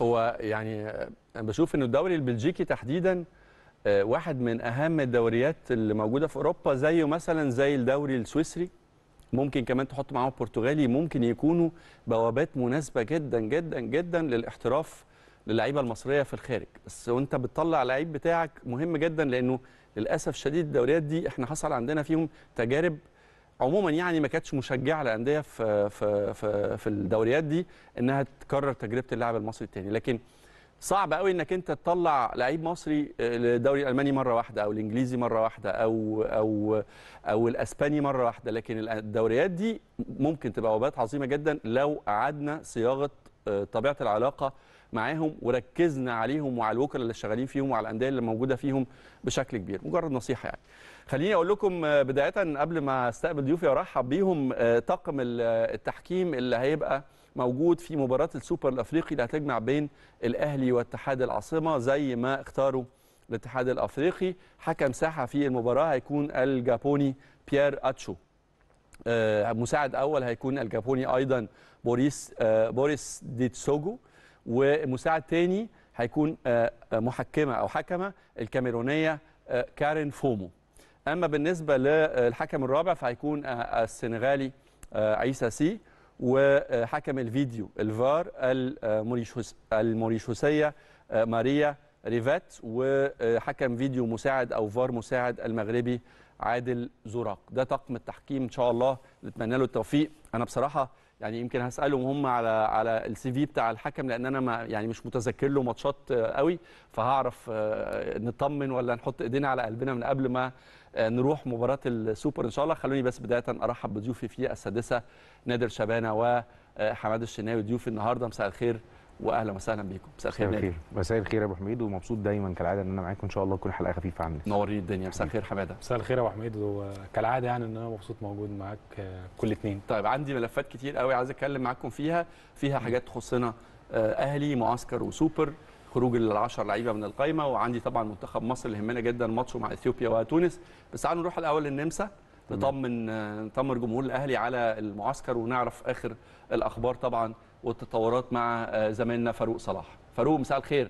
هو يعني انا بشوف ان الدوري البلجيكي تحديدا آه، واحد من اهم الدوريات اللي موجوده في اوروبا زيه مثلا زي الدوري السويسري ممكن كمان تحط معاهم البرتغالي ممكن يكونوا بوابات مناسبه جدا جدا جدا للاحتراف للعيبه المصريه في الخارج بس وانت بتطلع لعيب بتاعك مهم جدا لانه للاسف شديد الدوريات دي احنا حصل عندنا فيهم تجارب عموما يعني ما كانتش مشجعه للانديه في في في في الدوريات دي انها تكرر تجربه اللاعب المصري الثاني لكن صعب قوي انك انت تطلع لعيب مصري للدوري الالماني مره واحده او الانجليزي مره واحده او او او الاسباني مره واحده لكن الدوريات دي ممكن تبقى وبات عظيمه جدا لو قعدنا صياغه آه، طبيعه العلاقه معاهم وركزنا عليهم وعلى الوكلاء اللي شغالين فيهم وعلى الانديه اللي موجوده فيهم بشكل كبير مجرد نصيحه يعني خليني اقول لكم آه، بدايه قبل ما استقبل ضيوفي وارحب بيهم آه، طاقم ال- التحكيم اللي هيبقى موجود في مباراه السوبر الافريقي اللي هتجمع بين الاهلي واتحاد العاصمه زي ما اختاروا الاتحاد الافريقي حكم ساحه في المباراه هيكون الجابوني بيير اتشو آه، مساعد اول هيكون الجابوني ايضا بوريس آه، بوريس ديتسوجو ومساعد تاني هيكون آه، آه، محكمه او حكمه الكاميرونيه آه، كارين فومو اما بالنسبه للحكم الرابع فهيكون آه، السنغالي آه، عيسى سي وحكم الفيديو الفار الموريشوس الموريشوسيه آه، ماريا ريفات وحكم فيديو مساعد او فار مساعد المغربي عادل زوراق ده طاقم التحكيم ان شاء الله نتمنى له التوفيق انا بصراحه يعني يمكن هسالهم هم على على السي في بتاع الحكم لان انا ما يعني مش متذكر له ماتشات آه، قوي فهعرف آه، نطمن ولا نحط ايدينا على قلبنا من قبل ما آه، نروح مباراه السوبر ان شاء الله خلوني بس بدايه ارحب بضيوفي في السادسه نادر شبانه وحماد الشناوي ضيوفي النهارده مساء الخير واهلا وسهلا بيكم مساء الخير مساء نادر الخير مساء الخير يا ابو حميد ومبسوط دايما كالعاده ان انا معاكم ان شاء الله تكون حلقه خفيفه عنك منورين الدنيا مساء الخير حماده مساء الخير يا ابو حميد وكالعاده يعني ان انا مبسوط موجود معاك آه، كل اتنين طيب عندي ملفات كتير قوي عايز اتكلم معاكم فيها فيها حاجات تخصنا آه، اهلي معسكر وسوبر خروج العشر لعيبه من القايمه وعندي طبعا منتخب مصر اللي يهمنا جدا ماتشه مع اثيوبيا وتونس بس تعالوا نروح الاول للنمسا نطمن آه، نطمن جمهور الاهلي على المعسكر ونعرف اخر الاخبار طبعا والتطورات مع آه، زميلنا فاروق صلاح فاروق مساء الخير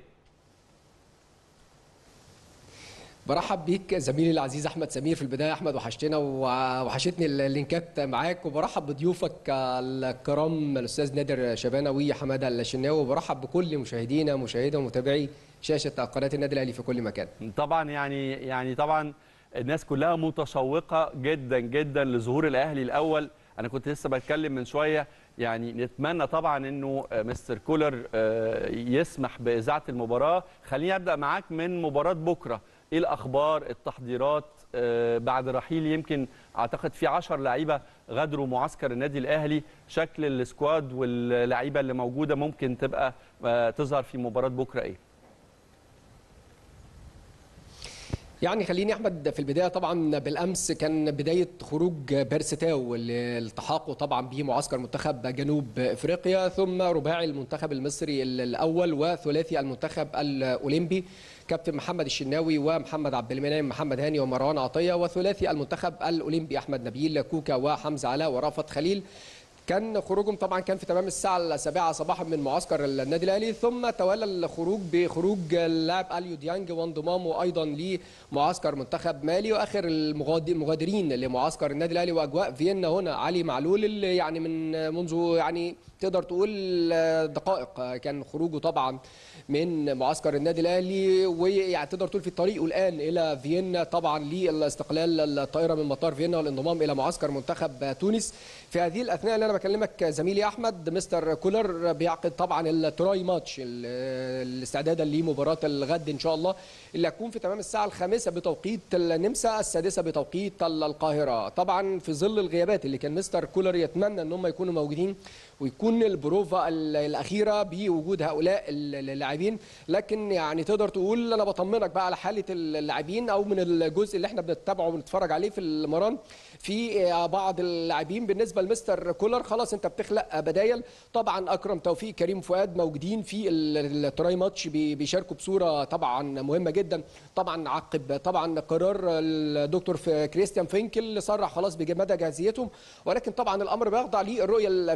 برحب بيك زميلي العزيز احمد سمير في البدايه احمد وحشتنا وحشتني اللينكات معاك وبرحب بضيوفك الكرام الاستاذ نادر شبانه وحماده الشناوي وبرحب بكل مشاهدينا مشاهدة ومتابعي شاشه قناه النادي الاهلي في كل مكان طبعا يعني يعني طبعا الناس كلها متشوقه جدا جدا لظهور الاهلي الاول انا كنت لسه بتكلم من شويه يعني نتمنى طبعا انه آه، مستر كولر آه، يسمح باذاعه المباراه خليني ابدا معاك من مباراه بكره ايه الاخبار التحضيرات آه، بعد رحيل يمكن اعتقد في 10 لعيبه غادروا معسكر النادي الاهلي شكل السكواد واللعيبه اللي موجوده ممكن تبقى آه، تظهر في مباراه بكره ايه يعني خليني احمد في البدايه طبعا بالامس كان بدايه خروج بيرستاو اللي التحاقه طبعا بمعسكر منتخب جنوب افريقيا ثم رباعي المنتخب المصري الاول وثلاثي المنتخب الاولمبي كابتن محمد الشناوي ومحمد عبد المنعم محمد هاني ومروان عطيه وثلاثي المنتخب الاولمبي احمد نبيل كوكا وحمزه علاء ورافت خليل كان خروجهم طبعا كان في تمام الساعة السابعة صباحا من معسكر النادي الأهلي ثم تولى الخروج بخروج اللاعب أليو ديانج وانضمامه أيضا لمعسكر منتخب مالي وآخر المغاد- المغادرين لمعسكر النادي الأهلي وأجواء فيينا هنا علي معلول اللي يعني من منذ يعني تقدر تقول دقائق كان خروجه طبعا من معسكر النادي الاهلي ويعني تقدر تقول في طريقه الان الى فيينا طبعا لاستقلال الطائره من مطار فيينا والانضمام الى معسكر منتخب تونس في هذه الاثناء اللي انا بكلمك زميلي احمد مستر كولر بيعقد طبعا التراي ماتش ال- استعدادا لمباراه الغد ان شاء الله اللي هتكون في تمام الساعه الخامسه بتوقيت النمسا السادسه بتوقيت القاهره طبعا في ظل الغيابات اللي كان مستر كولر يتمنى ان هم يكونوا موجودين ويكون البروفا ال- الاخيره بوجود هؤلاء ال- اللاعبين لكن يعني تقدر تقول انا بطمنك بقى على حاله اللاعبين او من الجزء اللي احنا بنتابعه وبنتفرج عليه في المران في بعض اللاعبين بالنسبه لمستر كولر خلاص انت بتخلق بدايل طبعا اكرم توفيق كريم فؤاد موجودين في ال- التراي ماتش بي- بيشاركوا بصوره طبعا مهمه جدا طبعا عقب طبعا قرار الدكتور في كريستيان فينكل اللي صرح خلاص بمدى جاهزيتهم ولكن طبعا الامر بيخضع للرؤيه الفنيه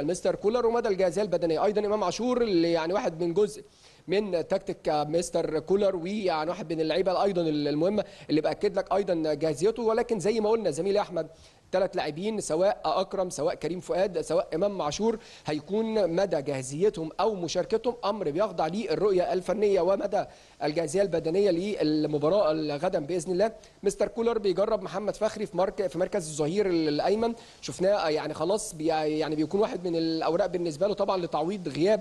مستر كولر ومدى الجاهزيه البدنيه ايضا امام عاشور اللي يعني واحد من جزء من تكتيك مستر كولر ويعني واحد من اللعيبه ايضا المهمه اللي باكد لك ايضا جاهزيته ولكن زي ما قلنا زميلي احمد ثلاث لاعبين سواء اكرم سواء كريم فؤاد سواء امام عاشور هيكون مدى جاهزيتهم او مشاركتهم امر بيخضع للرؤيه الفنيه ومدى الجاهزيه البدنيه للمباراه غدا باذن الله مستر كولر بيجرب محمد فخري في مركز في مركز الظهير الايمن شفناه يعني خلاص بي يعني بيكون واحد من الاوراق بالنسبه له طبعا لتعويض غياب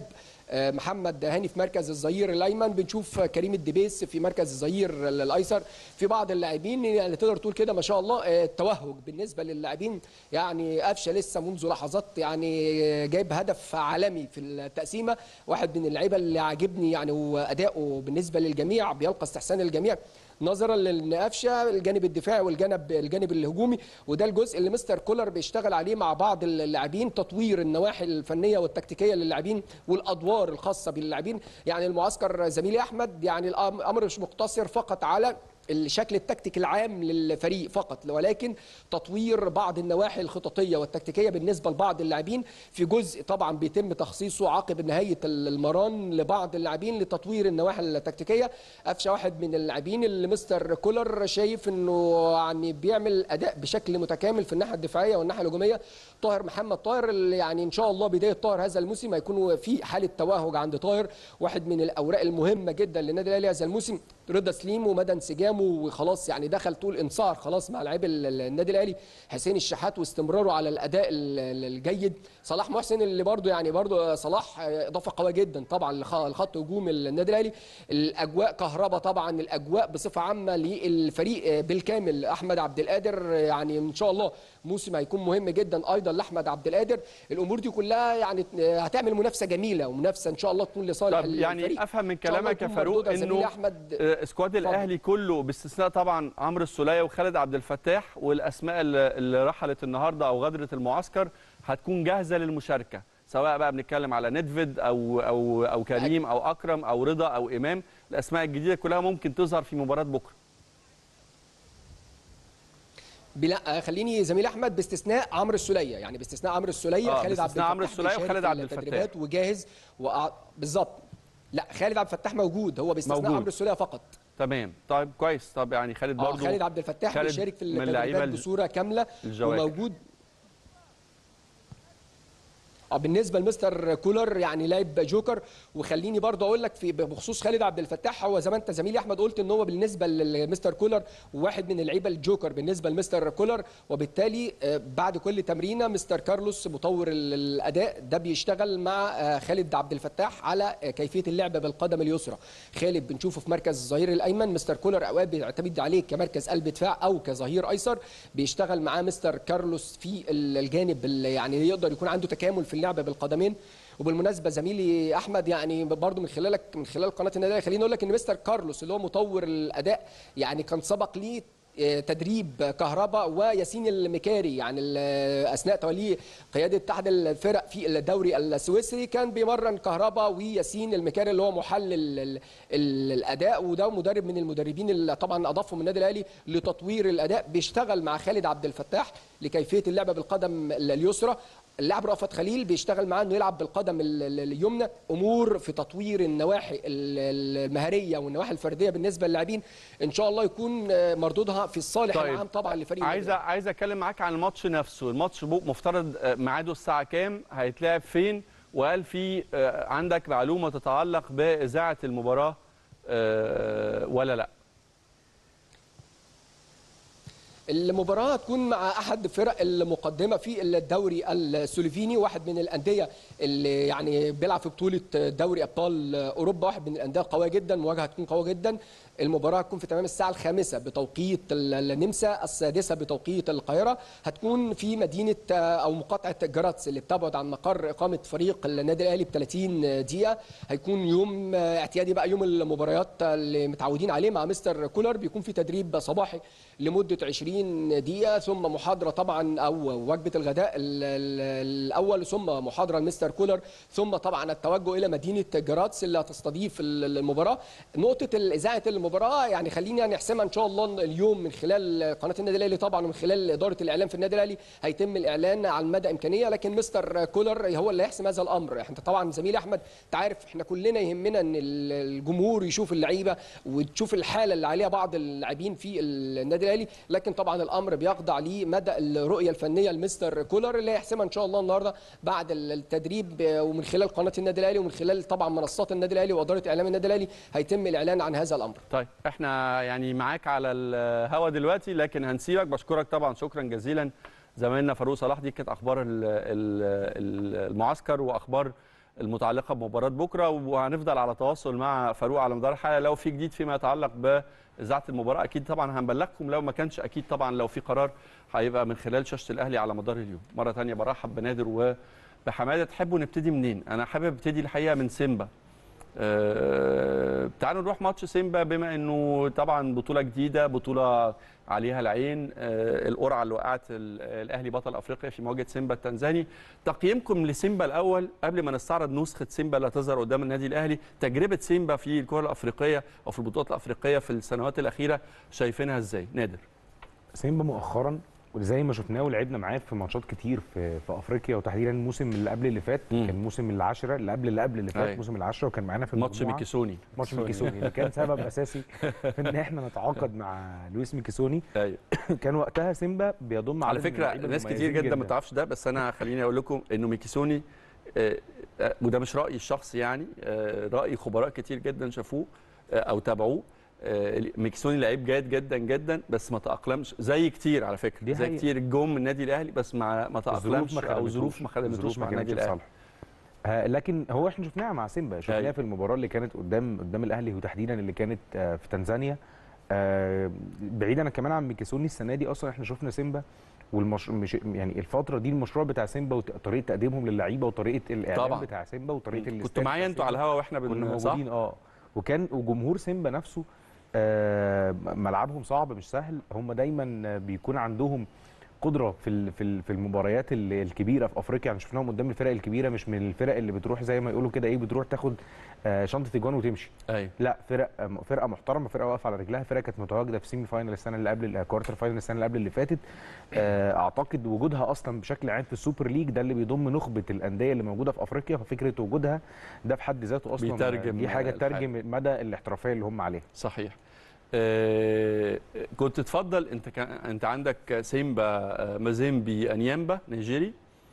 محمد هاني في مركز الظهير الايمن بنشوف كريم الدبيس في مركز الظهير الايسر في بعض اللاعبين يعني تقدر تقول كده ما شاء الله التوهج بالنسبه للاعبين يعني قفشه لسه منذ لحظات يعني جايب هدف عالمي في التقسيمه واحد من اللعيبه اللي عاجبني يعني واداؤه بالنسبه للجميع بيلقى استحسان الجميع نظرا لان قفشه الجانب الدفاعي والجانب الجانب الهجومي وده الجزء اللي مستر كولر بيشتغل عليه مع بعض اللاعبين تطوير النواحي الفنيه والتكتيكيه للاعبين والادوار الخاصه باللاعبين يعني المعسكر زميلي احمد يعني الامر مش مقتصر فقط على الشكل التكتيكي العام للفريق فقط ولكن تطوير بعض النواحي الخططيه والتكتيكيه بالنسبه لبعض اللاعبين في جزء طبعا بيتم تخصيصه عقب نهايه المران لبعض اللاعبين لتطوير النواحي التكتيكيه قفشه واحد من اللاعبين اللي مستر كولر شايف انه يعني بيعمل اداء بشكل متكامل في الناحيه الدفاعيه والناحيه الهجوميه طاهر محمد طاهر اللي يعني ان شاء الله بدايه طاهر هذا الموسم هيكون في حاله توهج عند طاهر واحد من الاوراق المهمه جدا للنادي الاهلي هذا الموسم رضا سليم ومدى انسجامه وخلاص يعني دخل طول انصار خلاص مع لعيب النادي الاهلي حسين الشحات واستمراره على الاداء الجيد صلاح محسن اللي برده يعني برده صلاح اضافه قويه جدا طبعا لخط هجوم النادي الاهلي الاجواء كهرباء طبعا الاجواء بصفه عامه للفريق بالكامل احمد عبد القادر يعني ان شاء الله موسم هيكون مهم جدا ايضا لاحمد عبد القادر الامور دي كلها يعني هتعمل منافسه جميله ومنافسه ان شاء الله تكون لصالح طب يعني افهم من كلامك يا فاروق انه سكواد الاهلي كله باستثناء طبعا عمرو السوليه وخالد عبد الفتاح والاسماء اللي رحلت النهارده او غادرت المعسكر هتكون جاهزه للمشاركه سواء بقى بنتكلم على ندفيد او او او كريم او اكرم او رضا او امام الاسماء الجديده كلها ممكن تظهر في مباراه بكره لا خليني زميل احمد باستثناء عمرو السوليه يعني باستثناء عمرو السوليه آه خالد عبد الفتاح عمرو السوليه وخالد عبد الفتاح وجاهز وأع... بالظبط لا خالد عبد الفتاح موجود هو باستثناء عمرو السوليه فقط تمام طيب كويس طب يعني خالد برضه خالد عبد الفتاح بيشارك في التدريبات بصوره كامله الجواكر. وموجود بالنسبه لمستر كولر يعني لاعب جوكر وخليني برضه اقول لك في بخصوص خالد عبد الفتاح هو زي ما انت زميلي احمد قلت ان هو بالنسبه لمستر كولر واحد من اللعيبه الجوكر بالنسبه لمستر كولر وبالتالي بعد كل تمرينه مستر كارلوس مطور الاداء ده بيشتغل مع خالد عبد الفتاح على كيفيه اللعب بالقدم اليسرى خالد بنشوفه في مركز الظهير الايمن مستر كولر اوقات بيعتمد عليه كمركز قلب دفاع او كظهير ايسر بيشتغل معاه مستر كارلوس في الجانب اللي يعني يقدر يكون عنده تكامل في اللعب بالقدمين وبالمناسبه زميلي احمد يعني برضو من خلالك من خلال قناه النادي خليني اقول لك ان مستر كارلوس اللي هو مطور الاداء يعني كان سبق ليه تدريب كهرباء وياسين المكاري يعني اثناء توليه قياده احد الفرق في الدوري السويسري كان بيمرن كهرباء وياسين المكاري اللي هو محلل الاداء وده مدرب من المدربين اللي طبعا اضافهم النادي الاهلي لتطوير الاداء بيشتغل مع خالد عبد الفتاح لكيفيه اللعب بالقدم اليسرى اللاعب رأفت خليل بيشتغل معاه انه يلعب بالقدم اليمنى امور في تطوير النواحي المهاريه والنواحي الفرديه بالنسبه للاعبين ان شاء الله يكون مردودها في الصالح طيب. العام طبعا لفريق عايز عايز اتكلم معاك عن الماتش نفسه الماتش مفترض ميعاده الساعه كام هيتلعب فين وهل في عندك معلومه تتعلق باذاعه المباراه ولا لا المباراة هتكون مع أحد فرق المقدمة في الدوري السلوفيني واحد من الأندية اللي يعني بيلعب في بطولة دوري أبطال أوروبا واحد من الأندية القوية جدا مواجهة هتكون قوية جدا المباراة هتكون في تمام الساعة الخامسة بتوقيت النمسا السادسة بتوقيت القاهرة هتكون في مدينة أو مقاطعة جراتس اللي بتبعد عن مقر إقامة فريق النادي الأهلي ب 30 دقيقة هيكون يوم اعتيادي بقى يوم المباريات اللي متعودين عليه مع مستر كولر بيكون في تدريب صباحي لمدة 20 25 دقيقه ثم محاضره طبعا او وجبه الغداء ال- ال- الاول ثم محاضره لمستر كولر ثم طبعا التوجه الى مدينه جراتس اللي هتستضيف ال- المباراه نقطه اذاعه المباراه يعني خليني نحسمها ان شاء الله اليوم من خلال قناه النادي الاهلي طبعا ومن خلال اداره الاعلام في النادي الاهلي هيتم الاعلان عن مدى امكانيه لكن مستر كولر هو اللي هيحسم هذا الامر انت طبعا زميلي احمد انت عارف احنا كلنا يهمنا ان ال- الجمهور يشوف اللعيبه وتشوف الحاله اللي عليها بعض اللاعبين في النادي الاهلي لكن طبعا الامر بيخضع لمدى الرؤيه الفنيه لمستر كولر اللي هيحسمها ان شاء الله النهارده بعد التدريب ومن خلال قناه النادي الاهلي ومن خلال طبعا منصات النادي الاهلي واداره اعلام النادي الاهلي هيتم الاعلان عن هذا الامر طيب احنا يعني معاك على الهوا دلوقتي لكن هنسيبك بشكرك طبعا شكرا جزيلا زميلنا فاروق صلاح دي كانت اخبار ال- ال- المعسكر واخبار المتعلقه بمباراه بكره وهنفضل على تواصل مع فاروق على مدار الحلقه لو في جديد فيما يتعلق باذاعه المباراه اكيد طبعا هنبلغكم لو ما كانش اكيد طبعا لو في قرار هيبقى من خلال شاشه الاهلي على مدار اليوم مره ثانيه برحب بنادر وبحماده تحبوا نبتدي منين انا حابب ابتدي الحقيقه من سيمبا آه، تعالوا نروح ماتش سيمبا بما انه طبعا بطوله جديده بطوله عليها العين آه، القرعه اللي وقعت ال- الاهلي بطل افريقيا في مواجهه سيمبا التنزاني تقييمكم لسيمبا الاول قبل ما نستعرض نسخه سيمبا اللي هتظهر قدام النادي الاهلي تجربه سيمبا في الكره الافريقيه او في البطولات الافريقيه في السنوات الاخيره شايفينها ازاي نادر سيمبا مؤخرا وزي ما شفناه ولعبنا معاه في ماتشات كتير في في افريقيا وتحديدا الموسم اللي قبل اللي فات مم. كان موسم العشرة اللي قبل اللي قبل اللي فات أيوة. موسم العشرة وكان معانا في ماتش المجموعة. ميكيسوني ماتش ميكيسوني اللي كان سبب اساسي في ان احنا نتعاقد مع لويس ميكيسوني ايوه كان وقتها سيمبا بيضم على عدد من فكره اللعيبة ناس كتير المميزين جدا ما تعرفش ده بس انا خليني اقول لكم انه ميكيسوني آه، آه، وده مش رايي الشخصي يعني آه، راي خبراء كتير جدا شافوه آه، او تابعوه آه، ميكيسوني لعيب جيد جدا جدا بس ما تاقلمش زي كتير على فكره دي زي حقيقة. كتير جم من النادي الاهلي بس ما ما تاقلمش او ظروف ما خدمتوش ظروف مع ما النادي كانتش الاهلي لصالحه. آه، لكن هو احنا شفناها مع سيمبا شفناها أيوة. في المباراه اللي كانت قدام قدام الاهلي وتحديدا اللي كانت آه، في تنزانيا آه، بعيدا كمان عن ميكيسوني السنه دي اصلا احنا شفنا سيمبا والمش مش يعني الفتره دي المشروع بتاع سيمبا وطريقه تقديمهم للعيبه وطريقه الاعلام طبعا. بتاع سيمبا وطريقه كنتوا الاستاد معايا بتاع انتوا سيمبا. على الهوا واحنا كنا بن صح موجودين اه وكان وجمهور سيمبا نفسه آه، ملعبهم صعب مش سهل هم دايما بيكون عندهم قدره في ال- في ال- في المباريات ال- الكبيره في افريقيا يعني شفناهم قدام الفرق الكبيره مش من الفرق اللي بتروح زي ما يقولوا كده ايه بتروح تاخد آه، شنطه اجوان وتمشي ايوه لا فرق فرقه محترمه فرقه واقفه على رجلها فرقه كانت متواجده في سيمي فاينل السنه اللي قبل الكوارتر فاينل السنه اللي قبل اللي فاتت آه، اعتقد وجودها اصلا بشكل عام في السوبر ليج ده اللي بيضم نخبه الانديه اللي موجوده في افريقيا ففكره وجودها ده في حد ذاته اصلا بيترجم دي حاجه الحاجة. تترجم مدى الاحترافيه اللي هم عليها صحيح آه، كنت تفضل انت كان انت عندك سيمبا آه، مازيمبي انيامبا نيجيري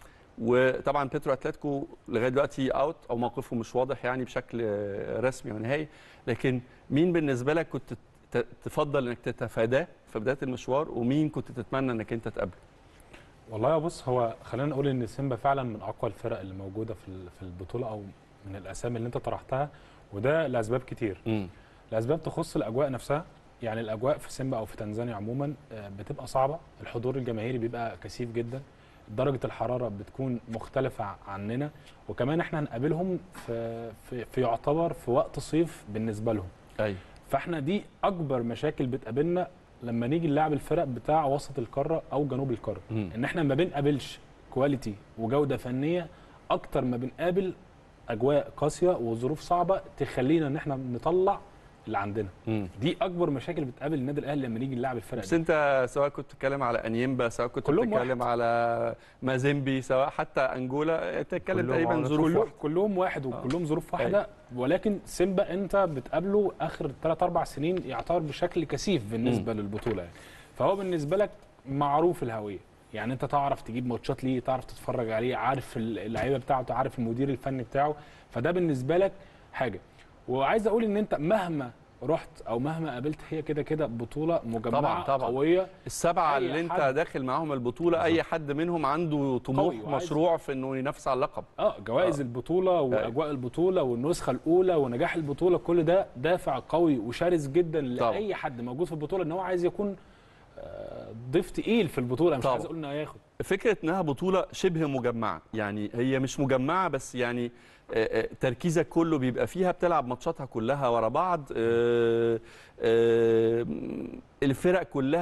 وطبعا بيترو اتلتيكو لغايه دلوقتي اوت او موقفه مش واضح يعني بشكل آه، رسمي ونهائي لكن مين بالنسبه لك كنت ت- تفضل انك تتفاداه في بدايه المشوار ومين كنت تتمنى انك انت تقابله والله بص هو خلينا نقول ان سيمبا فعلا من اقوى الفرق اللي موجوده في ال- في البطوله او من الاسامي اللي انت طرحتها وده لاسباب كتير امم الاسباب تخص الاجواء نفسها يعني الاجواء في سيمبا او في تنزانيا عموما آه، بتبقى صعبه الحضور الجماهيري بيبقى كثيف جدا درجه الحراره بتكون مختلفه عننا وكمان احنا هنقابلهم في في, في يعتبر في وقت صيف بالنسبه لهم ايوه فاحنا دي اكبر مشاكل بتقابلنا لما نيجي نلعب الفرق بتاع وسط القاره او جنوب القاره مم. ان احنا ما بنقابلش كواليتي وجوده فنيه اكتر ما بنقابل اجواء قاسيه وظروف صعبه تخلينا ان احنا نطلع اللي عندنا امم دي اكبر مشاكل بتقابل النادي الاهلي لما نيجي نلعب الفرق بس دي انت سواء كنت بتتكلم على انيمبا سواء كنت كلهم بتتكلم واحد. على مازيمبي سواء حتى انجولا بتتكلم كلهم تقريبا على ظروف كلهم واحدة. كلهم واحد وكلهم ظروف واحده ولكن سيمبا انت بتقابله اخر 3 4 سنين يعتبر بشكل كثيف بالنسبه للبطوله يعني فهو بالنسبه لك معروف الهويه يعني انت تعرف تجيب ماتشات ليه تعرف تتفرج عليه عارف اللعيبه بتاعته عارف المدير الفني بتاعه فده بالنسبه لك حاجه وعايز اقول ان انت مهما رحت او مهما قابلت هي كده كده بطوله مجمعه طبعاً، طبعاً. قويه السبعه أي اللي انت حد. داخل معاهم البطوله اي حد منهم عنده طموح قوي وعايز- مشروع في انه ينافس على اللقب اه جوائز آه. البطوله واجواء البطوله والنسخه الاولى ونجاح البطوله كل ده دافع قوي وشرس جدا طبعا. لاي حد موجود في البطوله ان هو عايز يكون آه، ضيف تقيل في البطوله مش طبعا. عايز اقول انه هياخد فكره انها بطوله شبه مجمعه يعني هي مش مجمعه بس يعني آه، آه، تركيزك كله بيبقى فيها بتلعب ماتشاتها كلها ورا بعض آه، آه، الفرق كلها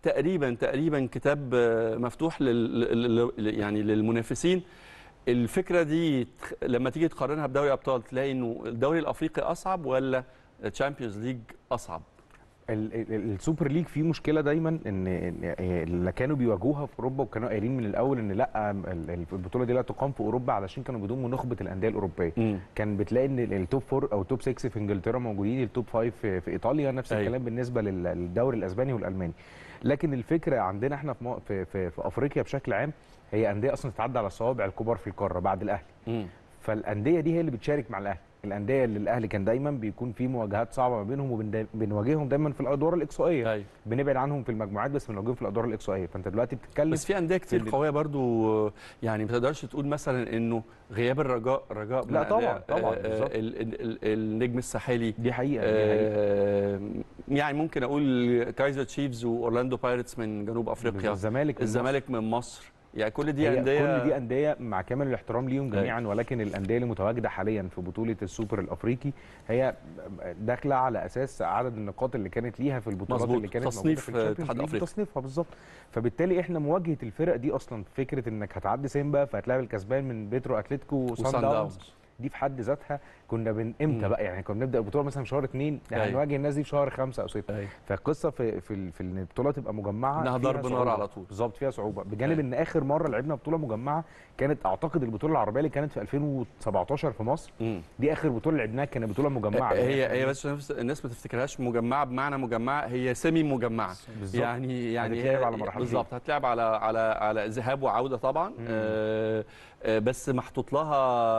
تقريبا تقريبا كتاب آه، مفتوح لل لل- لل- يعني للمنافسين الفكره دي تخ- لما تيجي تقارنها بدوري ابطال تلاقي انه الدوري الافريقي اصعب ولا الشامبيونز ليج اصعب ال- ال- السوبر ليج فيه مشكله دايما ان إن اللي كانوا بيواجهوها في اوروبا وكانوا قايلين من الاول ان لا ال- ال- البطوله دي لا تقام في اوروبا علشان كانوا بيضموا نخبه الانديه الاوروبيه مم. كان بتلاقي ان ال- التوب فور او التوب 6 في انجلترا موجودين التوب 5 في, في ايطاليا نفس أيوة. الكلام بالنسبه لل- للدوري الاسباني والالماني لكن الفكره عندنا احنا في, مو- في, في, في افريقيا بشكل عام هي انديه اصلا تتعدى على الصوابع الكبار في القاره بعد الاهلي مم. فالانديه دي هي اللي بتشارك مع الاهلي الانديه اللي الاهلي كان دايما بيكون في مواجهات صعبه ما بينهم وبنواجههم دايما في الادوار الاقصائيه ايوه بنبعد عنهم في المجموعات بس بنواجههم في الادوار الاقصائيه فانت دلوقتي بتتكلم بس في انديه كتير اللي- قويه برضو يعني ما تقدرش تقول مثلا انه غياب الرجاء رجاء من لا طبعاً، الأندية، طبعاً، آه، آه، بالظبط. ال- ال- ال- النجم الساحلي دي حقيقه, دي حقيقة. آه، يعني ممكن اقول كايزر تشيفز واورلاندو بايرتس من جنوب افريقيا الزمالك من الزمالك من مصر يعني كل دي هي انديه كل دي انديه مع كامل الاحترام ليهم أيوة. جميعا ولكن الانديه اللي متواجده حاليا في بطوله السوبر الافريقي هي داخله على اساس عدد النقاط اللي كانت ليها في البطولات مظبوط. اللي كانت تصنيف موجودة في الشامبيونز اتحاد ليج، أفريقيا. تصنيفها بالظبط فبالتالي احنا مواجهه الفرق دي اصلا فكره انك هتعدي سيمبا فهتلاعب الكسبان من بيترو اتلتيكو وسان وسان داونز داونز دي في حد ذاتها كنا بن امتى مم. بقى يعني كنا بنبدا البطوله مثلا في شهر اثنين أيوة. هنواجه الناس دي في شهر خمسه او سته أيوة. فالقصه في في, ال- في ان البطوله تبقى مجمعه انها فيها ضرب نار صعوبة. على طول بالظبط فيها صعوبه بجانب أيوة. ان اخر مره لعبنا بطوله مجمعه كانت اعتقد البطوله العربيه اللي كانت في 2017 في مصر مم. دي اخر بطوله لعبناها كانت بطوله مجمعه هي هي بس عشان الناس ما تفتكرهاش مجمعه بمعنى مجمعه هي سيمي مجمعه بالظبط. يعني يعني هتتلعب هي- على مرحلتين. بالظبط هتلعب على على على ذهاب وعوده طبعا آه آه بس محطوط لها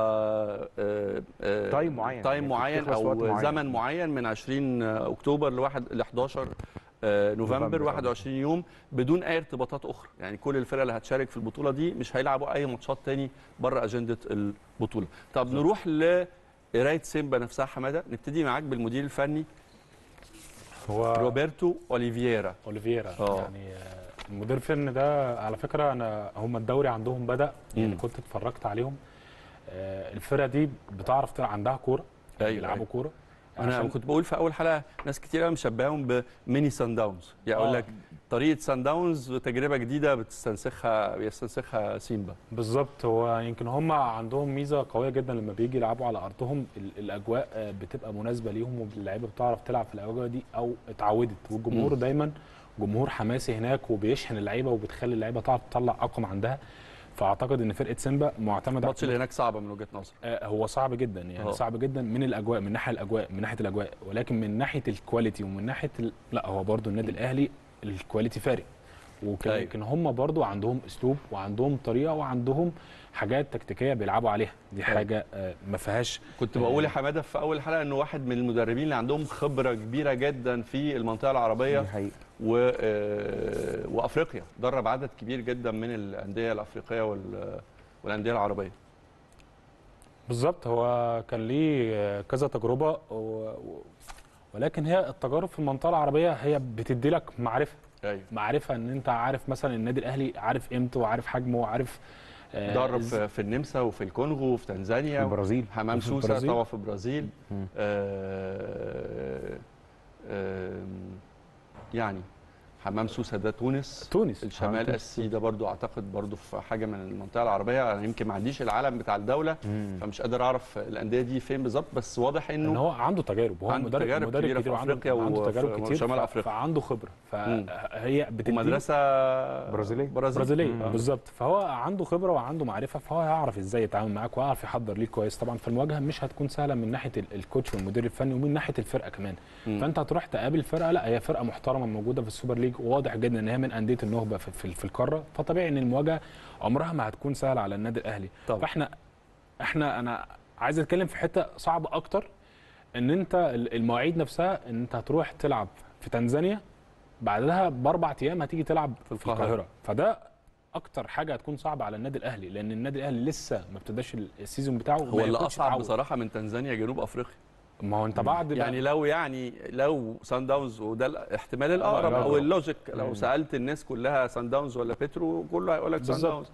آه آه تايم معين، تايم يعني معين بتخلص وقت او معين. زمن معين من 20 اكتوبر لواحد ل 11 آه، نوفمبر نوفمبر، 21 يوم بدون اي ارتباطات اخرى يعني كل الفرق اللي هتشارك في البطوله دي مش هيلعبوا اي ماتشات تاني بره اجنده البطوله طب نروح لقرايه سيمبا نفسها حماده نبتدي معاك بالمدير الفني هو روبرتو اوليفييرا اوليفيرا آه. يعني آه، المدير الفني ده على فكره انا هم الدوري عندهم بدا يعني مم. كنت اتفرجت عليهم آه، الفرقه دي بتعرف تلعب عندها كوره أيوة، بيلعبوا أيوة. كوره انا عشان- كنت بقول في اول حلقه ناس كتير قوي مشبههم بميني سان داونز يعني اقول آه. لك طريقه سان داونز تجربه جديده بتستنسخها بيستنسخها سيمبا بالظبط هو يمكن هم عندهم ميزه قويه جدا لما بيجي يلعبوا على ارضهم ال- الاجواء آه، بتبقى مناسبه ليهم واللعيبه بتعرف تلعب في الاجواء دي او اتعودت والجمهور مم. دايما جمهور حماسي هناك وبيشحن اللعيبه وبتخلي اللعيبه تعرف تطلع اقوى ما عندها فاعتقد ان فرقه سيمبا معتمده الماتش اللي هناك صعبه من وجهه نظري آه، هو صعب جدا يعني آه. صعب جدا من الاجواء من ناحيه الاجواء من ناحيه الاجواء ولكن من ناحيه الكواليتي ومن ناحيه ال... لا هو برضو النادي الاهلي الكواليتي فارق أيوة. ولكن هم برضو عندهم اسلوب وعندهم طريقه وعندهم حاجات تكتيكيه بيلعبوا عليها دي أيوة. حاجه آه، ما فيهاش كنت بقول يا حماده في اول حلقه انه واحد من المدربين اللي عندهم خبره كبيره جدا في المنطقه العربيه دي حقيقة. و... آه، وافريقيا درب عدد كبير جدا من الانديه الافريقيه وال... والانديه العربيه بالظبط هو كان ليه آه، كذا تجربه و... و... ولكن هي التجارب في المنطقه العربيه هي بتدي لك معرفه ايوه معرفه ان انت عارف مثلا النادي الاهلي عارف قيمته وعارف حجمه وعارف آه، درب إز- في في النمسا وفي الكونغو وفي تنزانيا في البرازيل حمام في سوسه البرازيل. طبعا في البرازيل مم. آه، آم، يعني حمام سوسه ده تونس تونس الشمال تونس. السي ده برضو اعتقد برضو في حاجه من المنطقه العربيه انا يمكن ما عنديش العلم بتاع الدوله مم. فمش قادر اعرف الانديه دي فين بالظبط بس واضح ان انه هو عنده تجارب هو عنده مدرب تجارب مدرب كبيرة كتير في وعنده أفريقيا عنده وفي تجارب كتير شمال ف- أفريقيا. فعنده خبره مم. فهي بتدي ومدرسه برازيلية. برازيل برازيليه آه. بالظبط فهو عنده خبره وعنده معرفه فهو هيعرف ازاي يتعامل معاك ويعرف يحضر ليك كويس طبعا فالمواجهه مش هتكون سهله من ناحيه ال- الكوتش والمدير الفني ومن ناحيه الفرقه كمان مم. فانت هتروح تقابل فرقه لا هي فرقه محترمه موجوده في السوبر ليج واضح جدا ان هي من انديه النخبه في, في, في القاره فطبيعي ان المواجهه عمرها ما هتكون سهله على النادي الاهلي طبعا. فاحنا احنا انا عايز اتكلم في حته صعبه اكتر ان انت ال- المواعيد نفسها ان انت هتروح تلعب في تنزانيا بعدها باربع ايام هتيجي تلعب في القاهرة. القاهره, فده اكتر حاجه هتكون صعبه على النادي الاهلي لان النادي الاهلي لسه ما ابتداش ال- السيزون بتاعه هو ما اللي يكونش اصعب اتعود. بصراحه من تنزانيا جنوب افريقيا ما هو انت بعد يعني لو يعني لو سان داونز وده الاحتمال الاقرب الأقرب. او اللوجيك لو مم. سالت الناس كلها سان داونز ولا بيترو كله هيقول لك سان بالظبط. داونز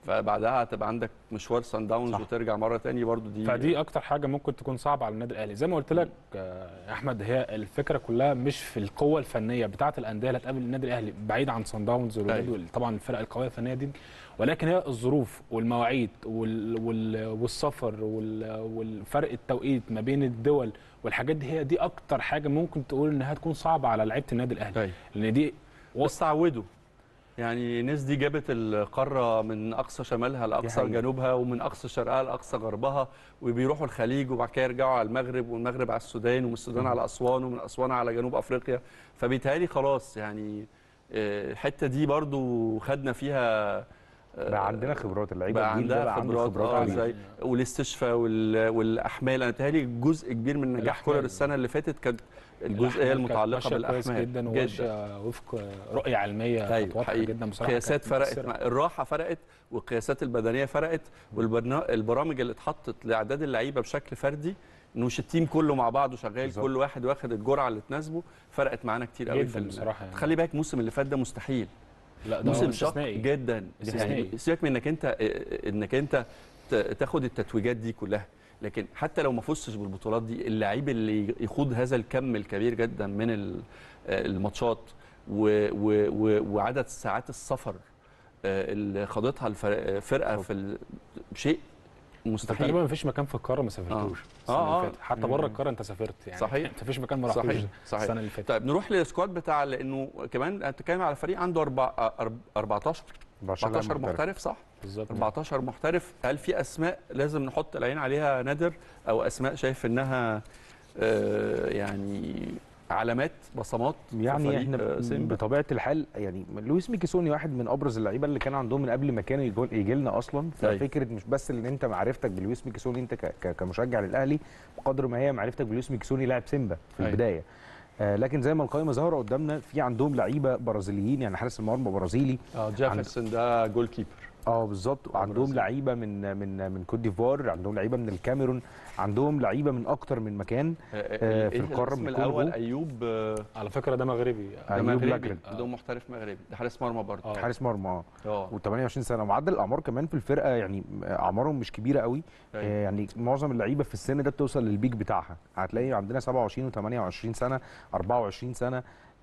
فبعدها هتبقى عندك مشوار سان داونز صح. وترجع مره تاني برضو دي فدي اكتر حاجه ممكن تكون صعبه على النادي الاهلي زي ما قلت لك آه، يا احمد هي الفكره كلها مش في القوه الفنيه بتاعه الانديه اللي هتقابل النادي الاهلي بعيد عن صن داونز والوداد أيوة. وال- طبعا الفرق القويه الفنيه دي ولكن هي الظروف والمواعيد وال وال والسفر وال والفرق التوقيت ما بين الدول والحاجات دي هي دي اكتر حاجه ممكن تقول انها تكون صعبه على لعيبه النادي الاهلي أيوة. لان دي بس تعودوا يعني الناس دي جابت القاره من اقصى شمالها لاقصى حقيقة. جنوبها ومن اقصى شرقها لاقصى غربها وبيروحوا الخليج وبعد كده يرجعوا على المغرب والمغرب على السودان ومن السودان على اسوان ومن اسوان على جنوب افريقيا فبيتهيألي خلاص يعني آه، الحته دي برضو خدنا فيها آه، بقى عندنا خبرات اللعيبه بقى الجيل ده عندها بقى عنده خبرات خبرات اه عالية. زي والاستشفاء وال- والاحمال انا تهيألي جزء كبير من نجاح الأحمال. كولر السنه اللي فاتت كانت الجزئيه الأحمال كانت المتعلقه ماشية كويس بالاحمال جدا وماشيه وفق رؤيه علميه كانت ايوه واضحه حقيقي جدا بصراحه قياسات كانت فرقت مؤثرة. مع الراحه فرقت والقياسات البدنيه فرقت والبرامج اللي اتحطت لاعداد اللعيبه بشكل فردي انه مش التيم كله مع بعضه شغال بالظبط. كل واحد واخد الجرعه اللي تناسبه فرقت معانا كتير قوي جداً في ال- بصراحة يعني. خلي بالك الموسم اللي فات ده مستحيل لا ده موسم شاق استثنائي جدا استثنائي. يعني سيبك من انك انت انك انت ت- تاخد التتويجات دي كلها لكن حتى لو ما فزتش بالبطولات دي اللعيب اللي يخوض هذا الكم الكبير جدا من ال- الماتشات و- و- و- وعدد ساعات السفر آه، اللي خاضتها الفرقه في ال- شيء انت مستحيل تقريبا ما فيش مكان في القاره ما سافرتوش السنه آه، آه. اللي فاتت حتى بره القاره انت سافرت يعني صحيح. انت فيش مكان ما رحتوش صحيح صحيح السنه اللي فاتت طيب نروح للسكواد بتاع لانه كمان بتتكلم على فريق عنده أربع- أرب- 14 14 محترف صح؟ بالظبط 14 محترف هل في اسماء لازم نحط العين عليها نادر او اسماء شايف انها آه، يعني علامات بصمات في يعني فريق، احنا آه، سيمبا بطبيعه الحال يعني لويس ميكيسوني واحد من ابرز اللعيبه اللي كان عندهم من قبل ما كانوا يجوا- يجي لنا اصلا أيوة. ففكره مش بس ان انت معرفتك بلويس ميكيسوني انت ك- ك- كمشجع للاهلي بقدر ما هي معرفتك بلويس ميكيسوني لاعب سيمبا في أيوة. البدايه آه لكن زي ما القائمه ظاهره قدامنا في عندهم لعيبه برازيليين يعني حارس المرمى برازيلي اه جيفرسون ده جول كيبر اه بالظبط وعندهم برازيل. لعيبه من من من كوت ديفوار عندهم لعيبه من الكاميرون عندهم لعيبه من اكتر من مكان آه، في إيه القارة الاسم من الاول الكونغو؟ ايوب آه، على فكره ده مغربي ده أيوب مغربي لاجرد. ده محترف مغربي ده حارس مرمى برضه آه. حارس مرمى اه اه و28 سنه ومعدل الاعمار كمان في الفرقه يعني اعمارهم مش كبيره قوي أيوة. آه، يعني معظم اللعيبه في السن ده بتوصل للبيك بتاعها هتلاقي عندنا 27 و28 سنه 24 سنه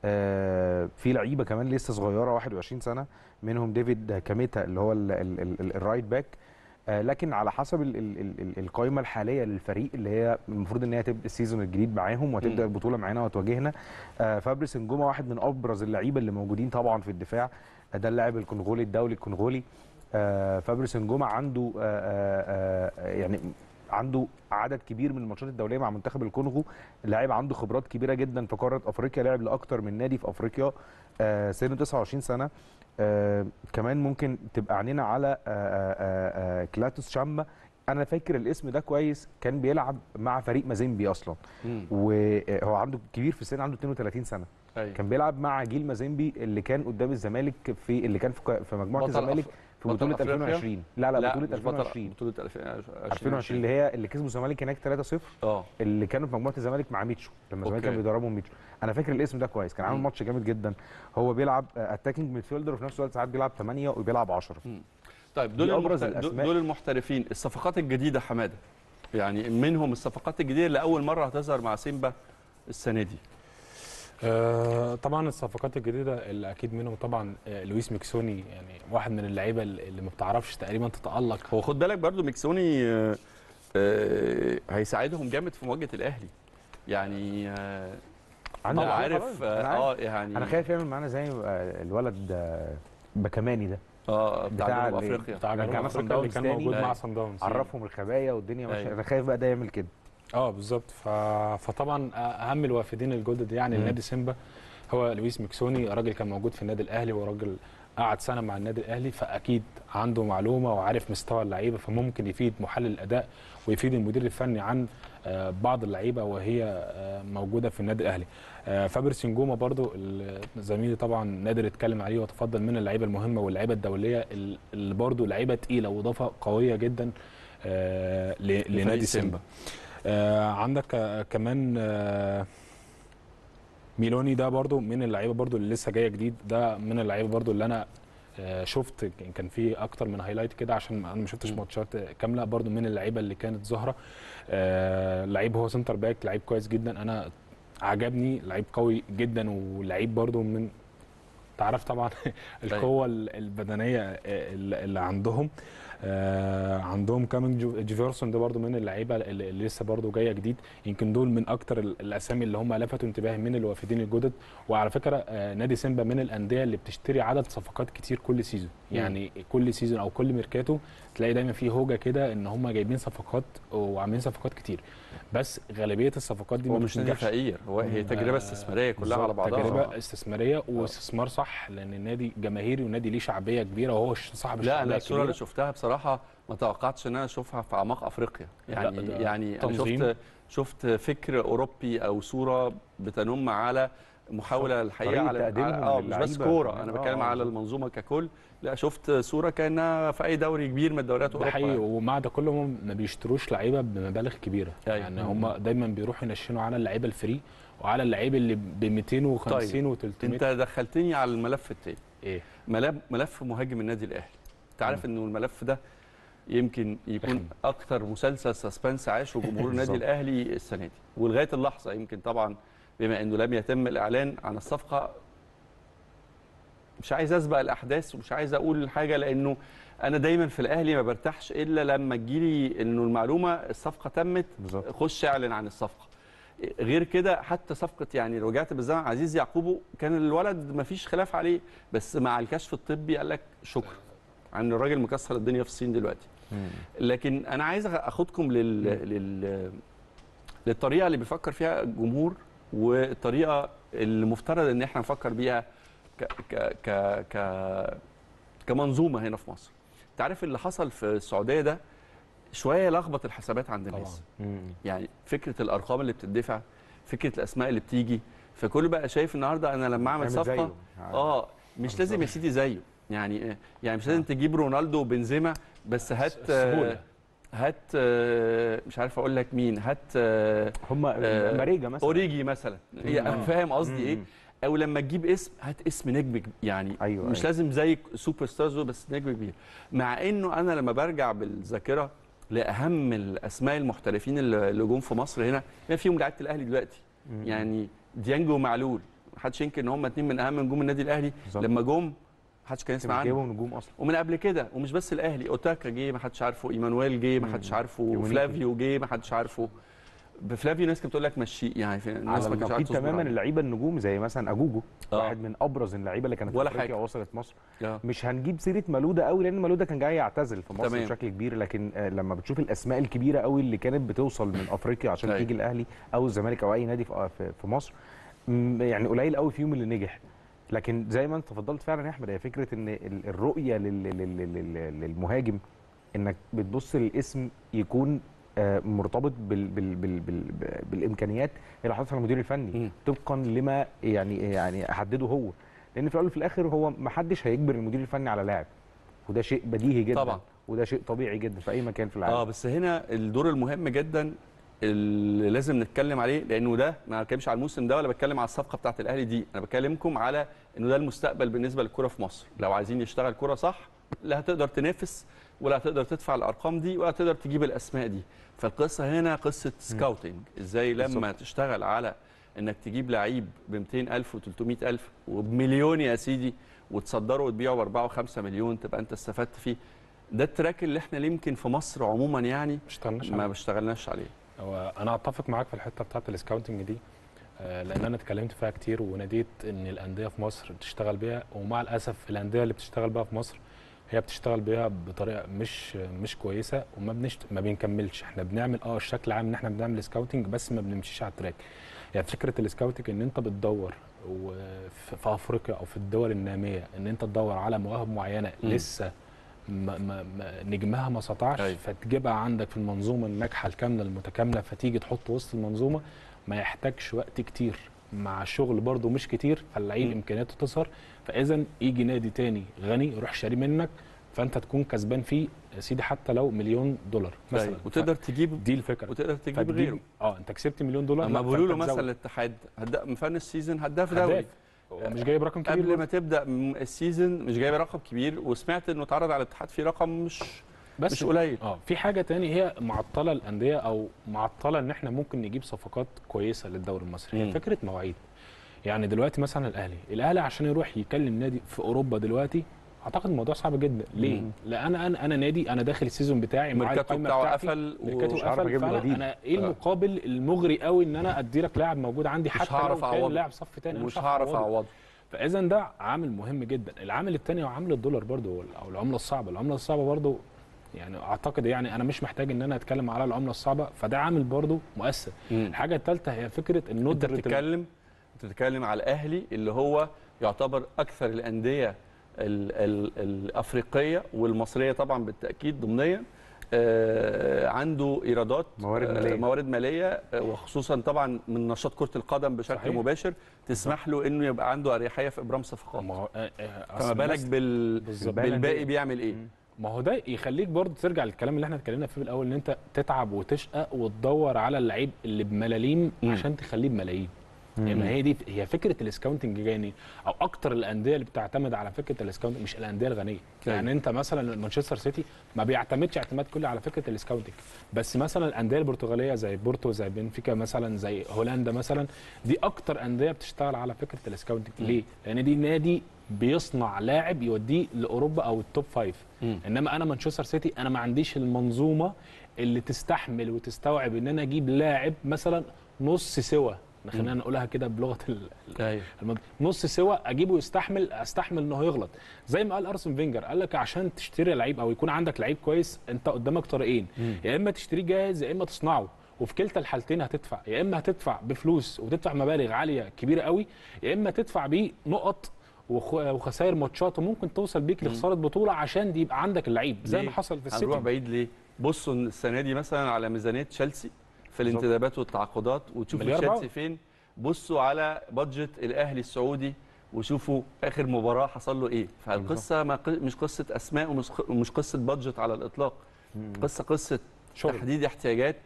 آه، في لعيبه كمان لسه صغيره 21 سنه منهم ديفيد كاميتا اللي هو ال- ال- ال- ال- الرايت باك آه، لكن على حسب ال- ال- ال- ال- القائمه الحاليه للفريق اللي هي المفروض ان هي تبدا السيزون الجديد معاهم وهتبدا مم. البطوله معانا وتواجهنا آه، فابريس نجوما واحد من ابرز اللعيبه اللي موجودين طبعا في الدفاع آه، ده اللاعب الكونغولي الدولي الكونغولي آه، فابريس نجوما عنده آه، آه، آه، يعني عنده عدد كبير من الماتشات الدوليه مع منتخب الكونغو اللاعب عنده خبرات كبيره جدا في قاره افريقيا لعب لاكتر من نادي في افريقيا آه، سنه 29 سنه آه، كمان ممكن تبقى عينينا على آه، آه، آه، كلاتوس شاما انا فاكر الاسم ده كويس كان بيلعب مع فريق مازيمبي اصلا مم. وهو عنده كبير في السن عنده 32 سنه أيوة. كان بيلعب مع جيل مازيمبي اللي كان قدام الزمالك في اللي كان في في مجموعه بطل الزمالك أف- في بطل بطوله أفريقيا؟ 2020 لا لا, بطوله مش بطل- 2020 بطوله 2020 2020 اللي هي اللي كسبوا الزمالك هناك 3-0 اه اللي كانوا في مجموعه الزمالك مع ميتشو لما الزمالك أوكي. كان بيدربهم ميتشو انا فاكر الاسم ده كويس كان عامل مم. ماتش جامد جدا هو بيلعب اتاكينج ميدفيلدر وفي نفس الوقت ساعات بيلعب 8 وبيلعب 10 طيب دول دي أبرز المحت... الأسماء. دول المحترفين الصفقات الجديده حماده يعني منهم الصفقات الجديده اللي اول مره هتظهر مع سيمبا السنه دي آه طبعا الصفقات الجديده اللي اكيد منهم طبعا آه لويس ميكسوني يعني واحد من اللعيبه اللي ما بتعرفش تقريبا تتالق هو خد بالك برضو ميكسوني آه، آه، هيساعدهم جامد في مواجهه الاهلي يعني آه، عنده انا لعيبة عارف خلاص. أنا اه عارف. يعني انا خايف يعمل معانا زي آه، الولد آه، بكماني ده اه بتاع, بتاع جنوب ال- افريقيا بتاع جنوب رجعنا افريقيا صن اللي كان داونز موجود تاني. مع أيوة. صن داونز عرفهم الخبايا والدنيا ماشيه أيوة. انا خايف بقى ده يعمل كده اه بالظبط ف... فطبعا اهم الوافدين الجدد يعني مم. لنادي سيمبا هو لويس ميكسوني راجل كان موجود في النادي الاهلي وراجل قعد سنه مع النادي الاهلي فاكيد عنده معلومه وعارف مستوى اللعيبه فممكن يفيد محلل الاداء ويفيد المدير الفني عن آه، بعض اللعيبه وهي آه، موجوده في النادي الاهلي آه، فابريس نجوما برضو ال- زميلي طبعا نادر اتكلم عليه وتفضل من اللعيبه المهمه واللعيبه الدوليه ال- اللي برضو لعيبه تقيله واضافه قويه جدا آه، ل- لنادي سيمبا آه عندك آه كمان آه ميلوني ده برضو من اللعيبه برضو اللي لسه جايه جديد ده من اللعيبه برضو اللي انا آه، شفت كان في اكتر من هايلايت كده عشان انا ما شفتش مم. ماتشات كامله برضو من اللعيبه اللي كانت ظاهره آه، لعيب هو سنتر باك لعيب كويس جدا انا عجبني لعيب قوي جدا ولعيب برضو من تعرف طبعا القوه ال- البدنيه اللي اللي عندهم آه عندهم كامينج جو- جيفرسون ده برضو من اللعيبه اللي اللي لسه برضو جايه جديد يمكن دول من اكتر ال- الاسامي اللي هم لفتوا انتباهي من الوافدين الجدد وعلى فكره آه نادي سيمبا من الانديه اللي بتشتري عدد صفقات كتير كل سيزون يعني كل سيزون او كل ميركاتو تلاقي دايما في هوجه كده ان هم جايبين صفقات وعاملين صفقات كتير بس غالبيه الصفقات دي هو ما مش نادي بتنجحش فقير هو هي تجربه آه، استثماريه كلها على بالظبط، بعضها تجربه استثماريه واستثمار صح لان النادي جماهيري ونادي ليه شعبيه كبيره وهو ش- صاحب لا الشعبيه انا الصوره اللي الكبيره شفتها بصراحه ما توقعتش ان انا اشوفها في اعماق افريقيا يعني ده يعني انا تنظيم. شفت شفت فكر اوروبي او صوره بتنم على محاوله الحقيقه طريقة على تقديمهم على- اه مش بس للعيبة كوره كمان. انا آه، بتكلم آه، على بالظبط. المنظومه ككل لا شفت صوره كانها في اي دوري كبير من دوريات ده اوروبا حقيقي يعني. ومع ده كله هم ما بيشتروش لعيبه بمبالغ كبيره أيوة. يعني هم دايما بيروحوا ينشنوا على اللعيبه الفري وعلى اللعيبه اللي ب 250 و300 انت دخلتني على الملف التاني ايه ملف ملف مهاجم النادي الاهلي انت عارف انه الملف ده يمكن يكون رخم. اكتر مسلسل سسبنس عاشه جمهور النادي بالظبط. الاهلي السنه دي ولغايه اللحظه يمكن طبعا بما انه لم يتم الاعلان عن الصفقه مش عايز اسبق الاحداث ومش عايز اقول حاجه لانه انا دايما في الاهلي ما برتاحش الا لما تجيلي انه المعلومه الصفقه تمت بالظبط خش اعلن عن الصفقه غير كده حتى صفقه يعني لو رجعت بالزمن عزيز يعقوبو كان الولد ما فيش خلاف عليه بس مع الكشف الطبي قال لك شكرا عن الراجل مكسر الدنيا في الصين دلوقتي لكن انا عايز اخدكم لل... لل... للطريقه اللي بيفكر فيها الجمهور والطريقه اللي مفترض ان احنا نفكر بيها ك... ك... ك... ك... كمنظومه هنا في مصر انت عارف اللي حصل في السعوديه ده شويه لخبط الحسابات عند طبعا الناس يعني فكره الارقام اللي بتدفع فكره الاسماء اللي بتيجي فكل بقى شايف النهارده انا لما اعمل نعمل صفقه زيه. اه مش لازم يا سيدي زيه يعني يعني مش لازم تجيب رونالدو وبنزيما بس هات سهولة. آه، هات آه، مش عارف اقول لك مين هات آه، هم آه، ماريجا مثلا اوريجي مثلا يعني آه. فاهم قصدي ايه مم. او لما تجيب اسم هات اسم نجم كب- يعني أيوة، مش أيوة. لازم زي سوبر ستارز دول، بس نجم كبير مع انه انا لما برجع بالذاكره لاهم الاسماء المحترفين اللي اللي جم في مصر هنا ما فيهم لعيبه الاهلي دلوقتي مم. يعني ديانجو ومعلول محدش ينكر ان هم اتنين من اهم نجوم النادي الاهلي بالظبط. لما جم محدش كان يسمع كانوا عنهم جايبهم نجوم اصلا ومن قبل كده ومش بس الاهلي اوتاكا جه ما حدش عارفه ايمانويل جه ما حدش مم. عارفه يومينيكي. فلافيو جه ما حدش عارفه بفلافيو ناس كانت بتقول لك مشيه يعني في الناس على ما كانتش النقيض عارفه تصبر تماما عليه. اللعيبه النجوم زي مثلا اجوجو آه. واحد من ابرز اللعيبه اللي كانت ولا في افريقيا حاجة. وصلت مصر آه. مش هنجيب سيره مالوده قوي لان مالوده كان جاي يعتزل في مصر تمام. بشكل كبير لكن آه، لما بتشوف الاسماء الكبيره قوي اللي كانت بتوصل من افريقيا عشان أيوة. تيجي الاهلي او الزمالك او اي نادي في في- في مصر م، يعني قليل قوي فيهم اللي نجح لكن زي ما انت تفضلت فعلا يا احمد هي فكره ان ال- الرؤيه لل- لل- لل- للمهاجم انك بتبص للاسم يكون آه، مرتبط بال بال بال بال بالامكانيات اللي حاططها المدير الفني مم. طبقا لما يعني يعني حدده هو لان في الاول وفي الاخر هو ما حدش هيجبر المدير الفني على لاعب وده شيء بديهي جدا طبعا. وده شيء طبيعي جدا في اي مكان في العالم اه بس هنا الدور المهم جدا اللي لازم نتكلم عليه لانه ده ما بتكلمش على الموسم ده ولا بتكلم على الصفقه بتاعت الاهلي دي انا بكلمكم على انه ده المستقبل بالنسبه للكره في مصر لو عايزين نشتغل كره صح لا هتقدر تنافس ولا هتقدر تدفع الارقام دي ولا هتقدر تجيب الاسماء دي فالقصه هنا قصه سكاوتنج ازاي لما بالظبط. تشتغل على انك تجيب لعيب ب 200000 و300000 وبمليون يا سيدي وتصدره وتبيعه ب 4 و5 مليون تبقى انت استفدت فيه ده التراك اللي احنا يمكن في مصر عموما يعني مش اشتغلناش ما عليه. اشتغلناش عليه هو انا اتفق معاك في الحته بتاعت السكاوتنج دي آه، لان انا اتكلمت فيها كتير وناديت ان الانديه في مصر بتشتغل بيها ومع الاسف الانديه اللي بتشتغل بيها في مصر هي بتشتغل بيها بطريقه مش مش كويسه وما بنشت... ما بنكملش احنا بنعمل اه الشكل عام ان احنا بنعمل سكاوتنج بس ما بنمشيش على التراك يعني فكره السكاوتنج ان انت بتدور وفي في افريقيا او في الدول الناميه ان انت تدور على مواهب معينه مم. لسه ما ما ما نجمها ما سطعش أيوة. فتجيبها عندك في المنظومه الناجحه الكامله المتكامله فتيجي تحط وسط المنظومه ما يحتاجش وقت كتير مع الشغل برضو مش كتير فاللعيب مم. امكانياته تظهر فاذا يجي نادي تاني غني يروح شاري منك فانت تكون كسبان فيه يا سيدي حتى لو مليون دولار مثلا أيوة. وتقدر تجيب دي الفكره وتقدر تجيب فتجيب- غيره اه انت كسبت مليون دولار اما لا، بيقولوا له فأنت مثلا تزود. الاتحاد هدا مفنش سيزون هداف هداف. دوري هو مش جايب رقم كبير قبل برضه. ما تبدا م- السيزون مش جايب رقم كبير وسمعت انه اتعرض على الاتحاد في رقم مش بس مش قليل اه في حاجه تاني هي معطله الانديه او معطله ان احنا ممكن نجيب صفقات كويسه للدوري المصري هي مم. فكره مواعيد يعني دلوقتي مثلا الاهلي الاهلي عشان يروح يكلم نادي في اوروبا دلوقتي اعتقد الموضوع صعب جدا ليه مم. لان انا انا نادي انا داخل السيزون بتاعي معايا الميركاتو القايمه بتاعه بتاعتي قفل ميركاتو ومش عارف قفل أجيب له فانا بديل. انا ايه آه. المقابل المغري قوي ان انا ادي لك لاعب موجود عندي مش حتى هعرف لو كان أعوضه. لاعب صف تاني أنا ومش هعرف أعوضه. اعوضه فاذا ده عامل مهم جدا العامل الثاني هو عامل الدولار برضو او العمله الصعبه العمله الصعبه برضو يعني اعتقد يعني انا مش محتاج ان انا اتكلم على العمله الصعبه فده عامل برضو مؤثر الحاجه الثالثه هي فكره انت الندره ال- بتتكلم انت بتتكلم على الاهلي اللي هو يعتبر اكثر الانديه ال ال الافريقيه والمصريه طبعا بالتاكيد ضمنيا آه، عنده ايرادات موارد آه، مالية. موارد ماليه آه، وخصوصا طبعا من نشاط كره القدم بشكل صحيح. مباشر تسمح له انه يبقى عنده اريحيه في ابرام صفقات ما هو آه، آه، فما أصل بالك الناس- بال بالظبط. بالباقي بيعمل ايه ما هو ده يخليك برضه ترجع للكلام اللي احنا اتكلمنا فيه في الاول ان انت تتعب وتشقى وتدور على اللعيب اللي بملاليم مم. عشان تخليه بملايين يعني هي دي هي فكره السكاونتنج جاي او اكتر الانديه اللي بتعتمد على فكره السكاونتنج مش الانديه الغنيه أيوة. يعني انت مثلا مانشستر سيتي ما بيعتمدش اعتماد كلي على فكره السكاونتنج بس مثلا الانديه البرتغاليه زي بورتو زي بنفيكا مثلا زي هولندا مثلا دي اكتر انديه بتشتغل على فكره السكاونتنج ليه لان دي نادي بيصنع لاعب يوديه لاوروبا او التوب فايف مم. انما انا مانشستر سيتي انا ما عنديش المنظومه اللي تستحمل وتستوعب ان انا اجيب لاعب مثلا نص سوا خلينا نقولها كده بلغه ال- ايوه المد... نص سوا اجيبه يستحمل استحمل انه يغلط زي ما قال ارسن فينجر قال لك عشان تشتري لعيب او يكون عندك لعيب كويس انت قدامك طريقين يا اما تشتريه جاهز يا اما تصنعه وفي كلتا الحالتين هتدفع يا اما هتدفع بفلوس وتدفع مبالغ عاليه كبيره قوي يا اما تدفع بيه نقط وخ- وخسائر ماتشات وممكن توصل بيك لخساره بطوله عشان دي يبقى عندك اللعيب زي ليه؟ ما حصل في هنروح السيتي بعيد ليه بصوا السنه دي مثلا على ميزانيه تشيلسي في الانتدابات والتعاقدات وتشوفوا مليار تشيلسي باوند. فين بصوا على بادجت الاهلي السعودي وشوفوا اخر مباراه حصل له ايه فالقصه ما ق- مش قصه اسماء ومش ق- ومش قصه بادجت على الاطلاق قصه قصه شغل. تحديد احتياجات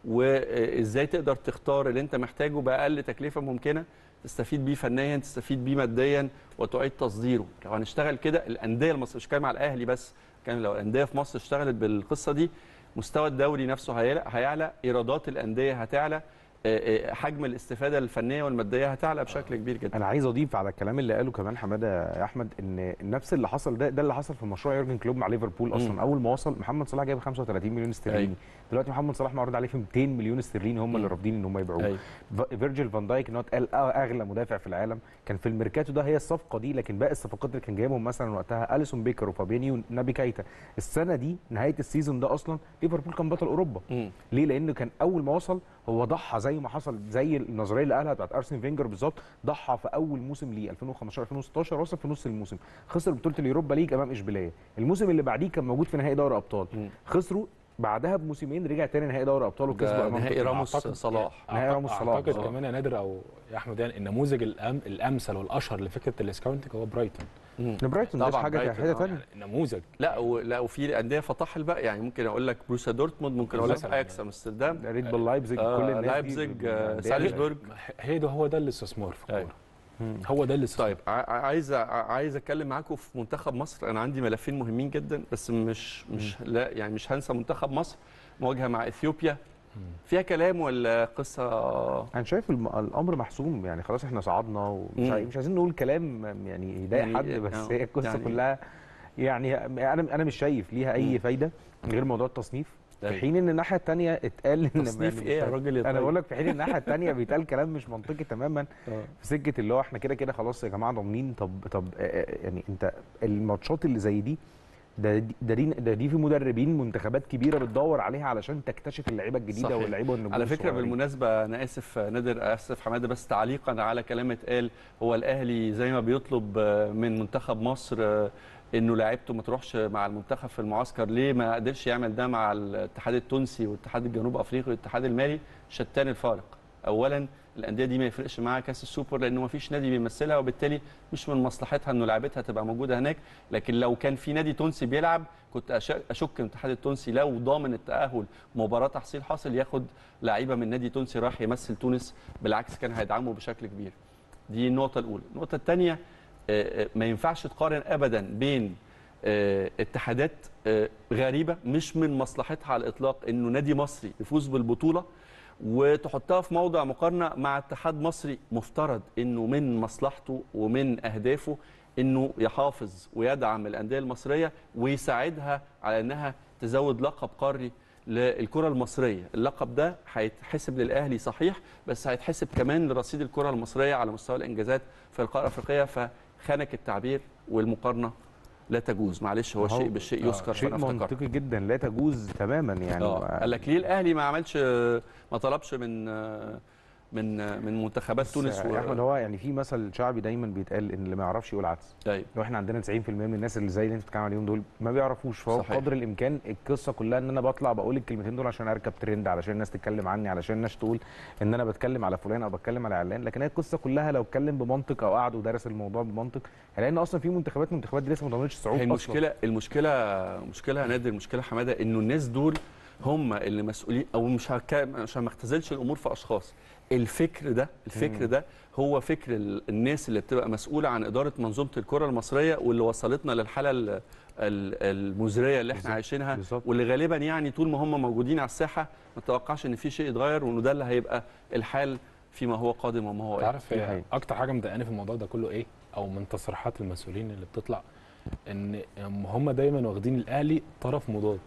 وازاي تقدر تختار اللي انت محتاجه باقل تكلفه ممكنه تستفيد بيه فنيا تستفيد بيه ماديا وتعيد تصديره لو هنشتغل كده الانديه المصريه مش كلام على الاهلي بس كان لو الانديه في مصر اشتغلت بالقصه دي مستوى الدوري نفسه هيعلى, هيعلى ايرادات الانديه هتعلى آه، آه، حجم الاستفاده الفنيه والماديه هتعلى بشكل كبير جدا انا عايز اضيف على الكلام اللي قاله كمان حماده يا احمد ان نفس اللي حصل ده ده اللي حصل في مشروع يورجن كلوب مع ليفربول اصلا مم. اول ما وصل محمد صلاح جايب 35 مليون استرليني أيوة. دلوقتي محمد صلاح معروض عليه في 200 مليون استرليني هم اللي مم. رافضين ان هم يبيعوه أيوة. ف- فيرجيل فان دايك ان هو اتقال اغلى مدافع في العالم كان في الميركاتو ده هي الصفقه دي لكن باقي الصفقات اللي كان جايبهم مثلا وقتها اليسون بيكر وفابينيو ونابي كايتا السنه دي نهايه السيزون ده اصلا ليفربول كان بطل اوروبا مم. ليه؟ لانه كان اول ما وصل هو ضحى زي ما حصل زي النظريه اللي قالها بتاعت ارسن فينجر بالظبط ضحى في اول موسم ليه 2015 2016 وصل في نص الموسم خسر بطوله اليوروبا ليج امام اشبيليه الموسم اللي بعديه كان موجود في نهائي دوري ابطال مم. خسروا بعدها بموسمين رجع تاني نهائي دوري ابطال وكسبوا ده امام نهائي توتنهام. راموس أعتقد- صلاح نهائي راموس صلاح. اعتقد آه. كمان يا نادر او يا احمد يعني النموذج الأم الامثل والاشهر لفكره السكاونتنج هو برايتون مم. برايتون ده طبعاً حاجه برايتون، حاجه آه. ثانيه يعني نموذج لا و... لا وفي انديه فطاحل بقى يعني ممكن اقول لك بروسيا دورتموند ممكن اقول لك مثلاً. اياكس امستردام ريد بول لايبزيج آه، كل الناس دي لايبزيج، آه، أندية سالزبورج. هي ده هو ده الاستثمار في أيوة. الكوره هو ده الاستثمار طيب ع- ع- عايز ع- عايز اتكلم معاكم في منتخب مصر انا عندي ملفين مهمين جدا بس مش مش لا يعني مش هنسى منتخب مصر مواجهه مع اثيوبيا فيها كلام ولا قصه انا شايف الم- الامر محسوم يعني خلاص احنا صعدنا ومش مم. عاي- مش عايزين نقول كلام يعني يضايق يعني- حد بس آه، هي القصه يعني- كلها يعني انا انا مش شايف ليها اي مم. فايده غير موضوع التصنيف في أيوة. حين ان الناحيه الثانيه اتقال ان تصنيف يعني ايه يا راجل يا انا طيب؟ بقول لك في حين الناحيه الثانيه بيتقال كلام مش منطقي تماما آه. في سكه اللي هو احنا كده كده خلاص يا جماعه ضامنين طب طب آه، آه، يعني انت الماتشات اللي زي دي ده دي ده دي, ده دي في مدربين منتخبات كبيره بتدور عليها علشان تكتشف اللعيبه الجديده صحيح. واللعيبه والنجوم على فكره الصغيرين. بالمناسبه انا اسف نادر اسف حماده بس تعليقا على كلام اتقال هو الاهلي زي ما بيطلب آه، من منتخب مصر آه، انه لعيبته ما تروحش مع المنتخب في المعسكر ليه ما قدرش يعمل ده مع الاتحاد التونسي والاتحاد الجنوب افريقي والاتحاد المالي شتان الفارق اولا الانديه دي ما يفرقش معاها كاس السوبر لانه ما فيش نادي بيمثلها وبالتالي مش من مصلحتها انه لعيبتها تبقى موجوده هناك لكن لو كان في نادي تونسي بيلعب كنت أش- اشك إن الاتحاد التونسي لو ضامن التاهل مباراه تحصيل حاصل ياخد لعيبه من نادي تونسي راح يمثل تونس بالعكس كان هيدعمه بشكل كبير دي النقطه الاولى النقطه الثانيه ما ينفعش تقارن ابدا بين آه، اتحادات آه، غريبه مش من مصلحتها على الاطلاق انه نادي مصري يفوز بالبطوله وتحطها في موضع مقارنه مع اتحاد مصري مفترض انه من مصلحته ومن اهدافه انه يحافظ ويدعم الانديه المصريه ويساعدها على انها تزود لقب قاري للكره المصريه اللقب ده هيتحسب للاهلي صحيح بس هيتحسب كمان لرصيد الكره المصريه على مستوى الانجازات في القاره الافريقيه فخانك التعبير والمقارنه لا تجوز معلش هو ما هو- شيء بالشيء يذكر شيء فأنا افتكرت. منطقي جدا لا تجوز تماما يعني اه ما- قال لك ليه الاهلي ما عملش ما طلبش من من من منتخبات بس تونس يا احمد هو يعني في مثل شعبي دايما بيتقال ان اللي ما يعرفش يقول عدس ايوه لو احنا عندنا 90% من الناس اللي زي اللي انت بتتكلم عليهم دول ما بيعرفوش فهو صحيح. قدر الامكان القصه كلها ان انا بطلع بقول الكلمتين دول عشان اركب ترند علشان الناس تتكلم عني علشان الناس تقول ان انا بتكلم على فلان او بتكلم على علان لكن هي القصه كلها لو اتكلم بمنطق او قعد ودرس الموضوع بمنطق هيلاقي ان اصلا في منتخبات من المنتخبات دي لسه ما ضمنتش الصعود هي اصلا المشكله المشكله مشكله يا نادر المشكله يا حماده انه الناس دول هم اللي مسؤولين او مش هك... عشان ما اختزلش الامور في اشخاص الفكر ده الفكر مم. ده هو فكر ال- الناس اللي بتبقى مسؤوله عن اداره منظومه الكره المصريه واللي وصلتنا للحاله ال- ال- المزريه اللي احنا بالظبط. عايشينها بالظبط. واللي غالبا يعني طول ما هم موجودين على الساحه ما نتوقعش ان في شيء يتغير وانه ده اللي هيبقى الحال فيما هو قادم وما هو انت آت. عارف دي هي حقيقة. اكتر حاجه مضايقاني في الموضوع ده كله ايه او من تصريحات المسؤولين اللي بتطلع ان هم دايما واخدين الاهلي طرف مضاد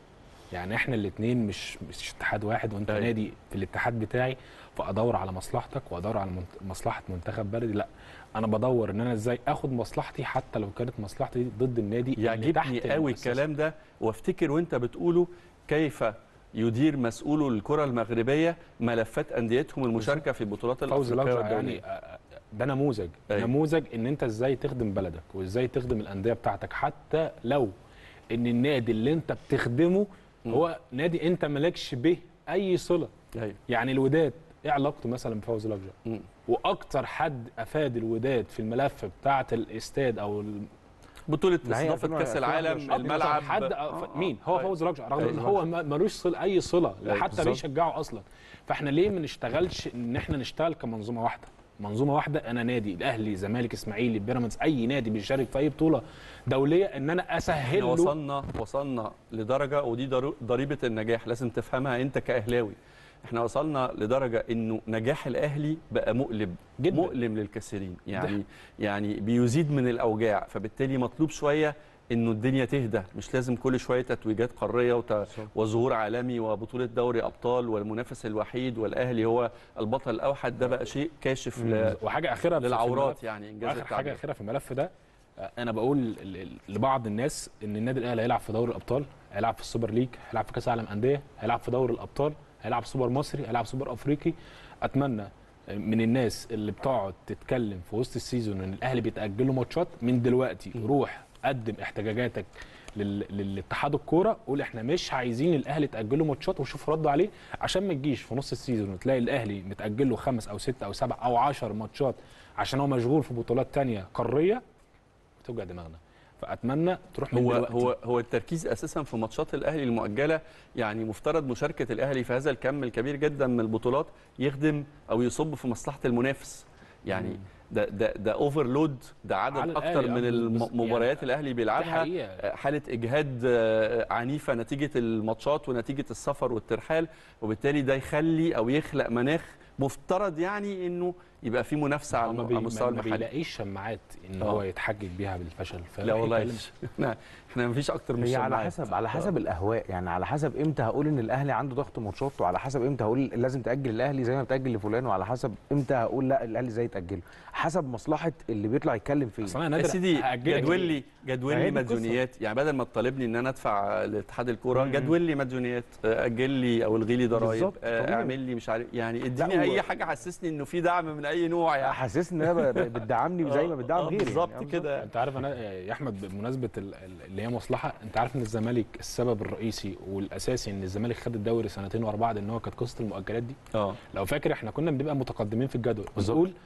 يعني احنا الاثنين مش مش اتحاد واحد وانت أيوة. نادي في الاتحاد بتاعي فادور على مصلحتك وادور على منت- مصلحه منتخب بلدي لا انا بدور ان انا ازاي اخد مصلحتي حتى لو كانت مصلحتي دي ضد النادي اللي تحت يعجبني قوي المؤسسة. الكلام ده وافتكر وانت بتقوله كيف يدير مسؤولو الكره المغربيه ملفات انديتهم المشاركه في البطولات فوز الافريقيه لجرة والدوليه يعني آه، ده نموذج أيوة. نموذج ان انت ازاي تخدم بلدك وازاي تخدم الانديه بتاعتك حتى لو ان النادي اللي انت بتخدمه م. هو نادي انت مالكش به اي صله ايوه يعني الوداد ايه علاقته مثلا بفوز لجرة مم. واكتر حد افاد الوداد في الملف بتاعه الاستاد او ال- بطوله ما هي استضافه كاس 2021 العالم أكتر الملعب حد آه، أف... مين آه، هو أيوة. فوز رجع رغم أيوة. ان هو ما- ملوش صل... اي صله أيوة، حتى بالظبط. بيشجعه اصلا فاحنا ليه ما نشتغلش ان احنا نشتغل كمنظومه واحده منظومه واحده انا نادي الاهلي زمالك اسماعيلي بيراميدز اي نادي بيشارك في اي بطوله دوليه ان انا اسهل احنا له وصلنا وصلنا لدرجه ودي ضرو- ضريبه النجاح لازم تفهمها انت كاهلاوي احنا وصلنا لدرجه انه نجاح الاهلي بقى مؤلم جداً. مؤلم للكثيرين يعني يعني بيزيد من الاوجاع فبالتالي مطلوب شويه انه الدنيا تهدى مش لازم كل شويه تتويجات قاريه وت... وظهور عالمي وبطوله دوري ابطال والمنافس الوحيد والاهلي هو البطل الاوحد ده بقى شيء كاشف ل... وحاجه اخيره في- في للعورات الملف. يعني انجاز اخر حاجه التعبير اخيره في الملف ده آه، انا بقول ل- ل- لبعض الناس ان النادي الاهلي هيلعب في دوري الابطال هيلعب في السوبر ليج هيلعب في كاس العالم انديه هيلعب في دوري الابطال هيلعب سوبر مصري هيلعب سوبر افريقي اتمنى من الناس اللي بتقعد تتكلم في وسط السيزون ان الاهلي بيتاجل له ماتشات من دلوقتي روح قدم احتجاجاتك لل- للاتحاد الكوره قول احنا مش عايزين الاهلي يتاجل له ماتشات وشوف ردوا عليه عشان ما تجيش في نص السيزون وتلاقي الاهلي متاجل له خمس او ست او سبع او عشر ماتشات عشان هو مشغول في بطولات تانية قاريه بتوجع دماغنا فاتمنى تروح من هو دلوقتي هو هو التركيز اساسا في ماتشات الاهلي المؤجله يعني مفترض مشاركه الاهلي في هذا الكم الكبير جدا من البطولات يخدم او يصب في مصلحه المنافس يعني ده ده ده اوفرلود ده على عدد الأهلي، اكتر من آه، بس- المباريات يعني الاهلي دي بيلعبها حقيقة. حاله اجهاد آه، عنيفه نتيجه الماتشات ونتيجه السفر والترحال وبالتالي ده يخلي او يخلق مناخ مفترض يعني انه يبقى في منافسه على هو ما الم- بي- على المستوى ما- ما المحلي بيلاقيش شماعات ان آه. هو يتحجج بيها بالفشل لا والله فيتكلم. احنا احنا مفيش اكتر من هي على الشماعات. حسب على حسب الاهواء يعني على حسب امتى هقول ان الاهلي عنده ضغط ماتشات وعلى حسب امتى هقول لازم تاجل الاهلي زي ما بتاجل لفلان وعلى حسب امتى هقول لا الاهلي ازاي تاجله حسب مصلحه اللي بيطلع يتكلم فيه اصل انا يا نادر سيدي هأجلك جدول ليه؟ لي جدول ما لي هي دي القصة. مديونيات يعني بدل ما تطالبني ان انا ادفع لاتحاد الكوره مم. جدول لي مديونيات آه، اجل لي او الغي لي ضرايب بالظبط، آه، طبيعي. اعمل لي مش عارف يعني اديني لا، و- اي حاجه حسسني انه في دعم من اي نوع يعني حسسني ان انا ب- بتدعمني زي ما بتدعم آه، غيري بالظبط يعني. كده انت عارف انا يا احمد بمناسبه ال- ال- اللي هي مصلحه انت عارف ان الزمالك السبب الرئيسي والاساسي ان الزمالك خد الدوري سنتين ورا بعض ان هو كانت قصه المؤجلات دي اه لو فاكر احنا كنا بنبقى متقدمين في الجدول بالظبط. بنقول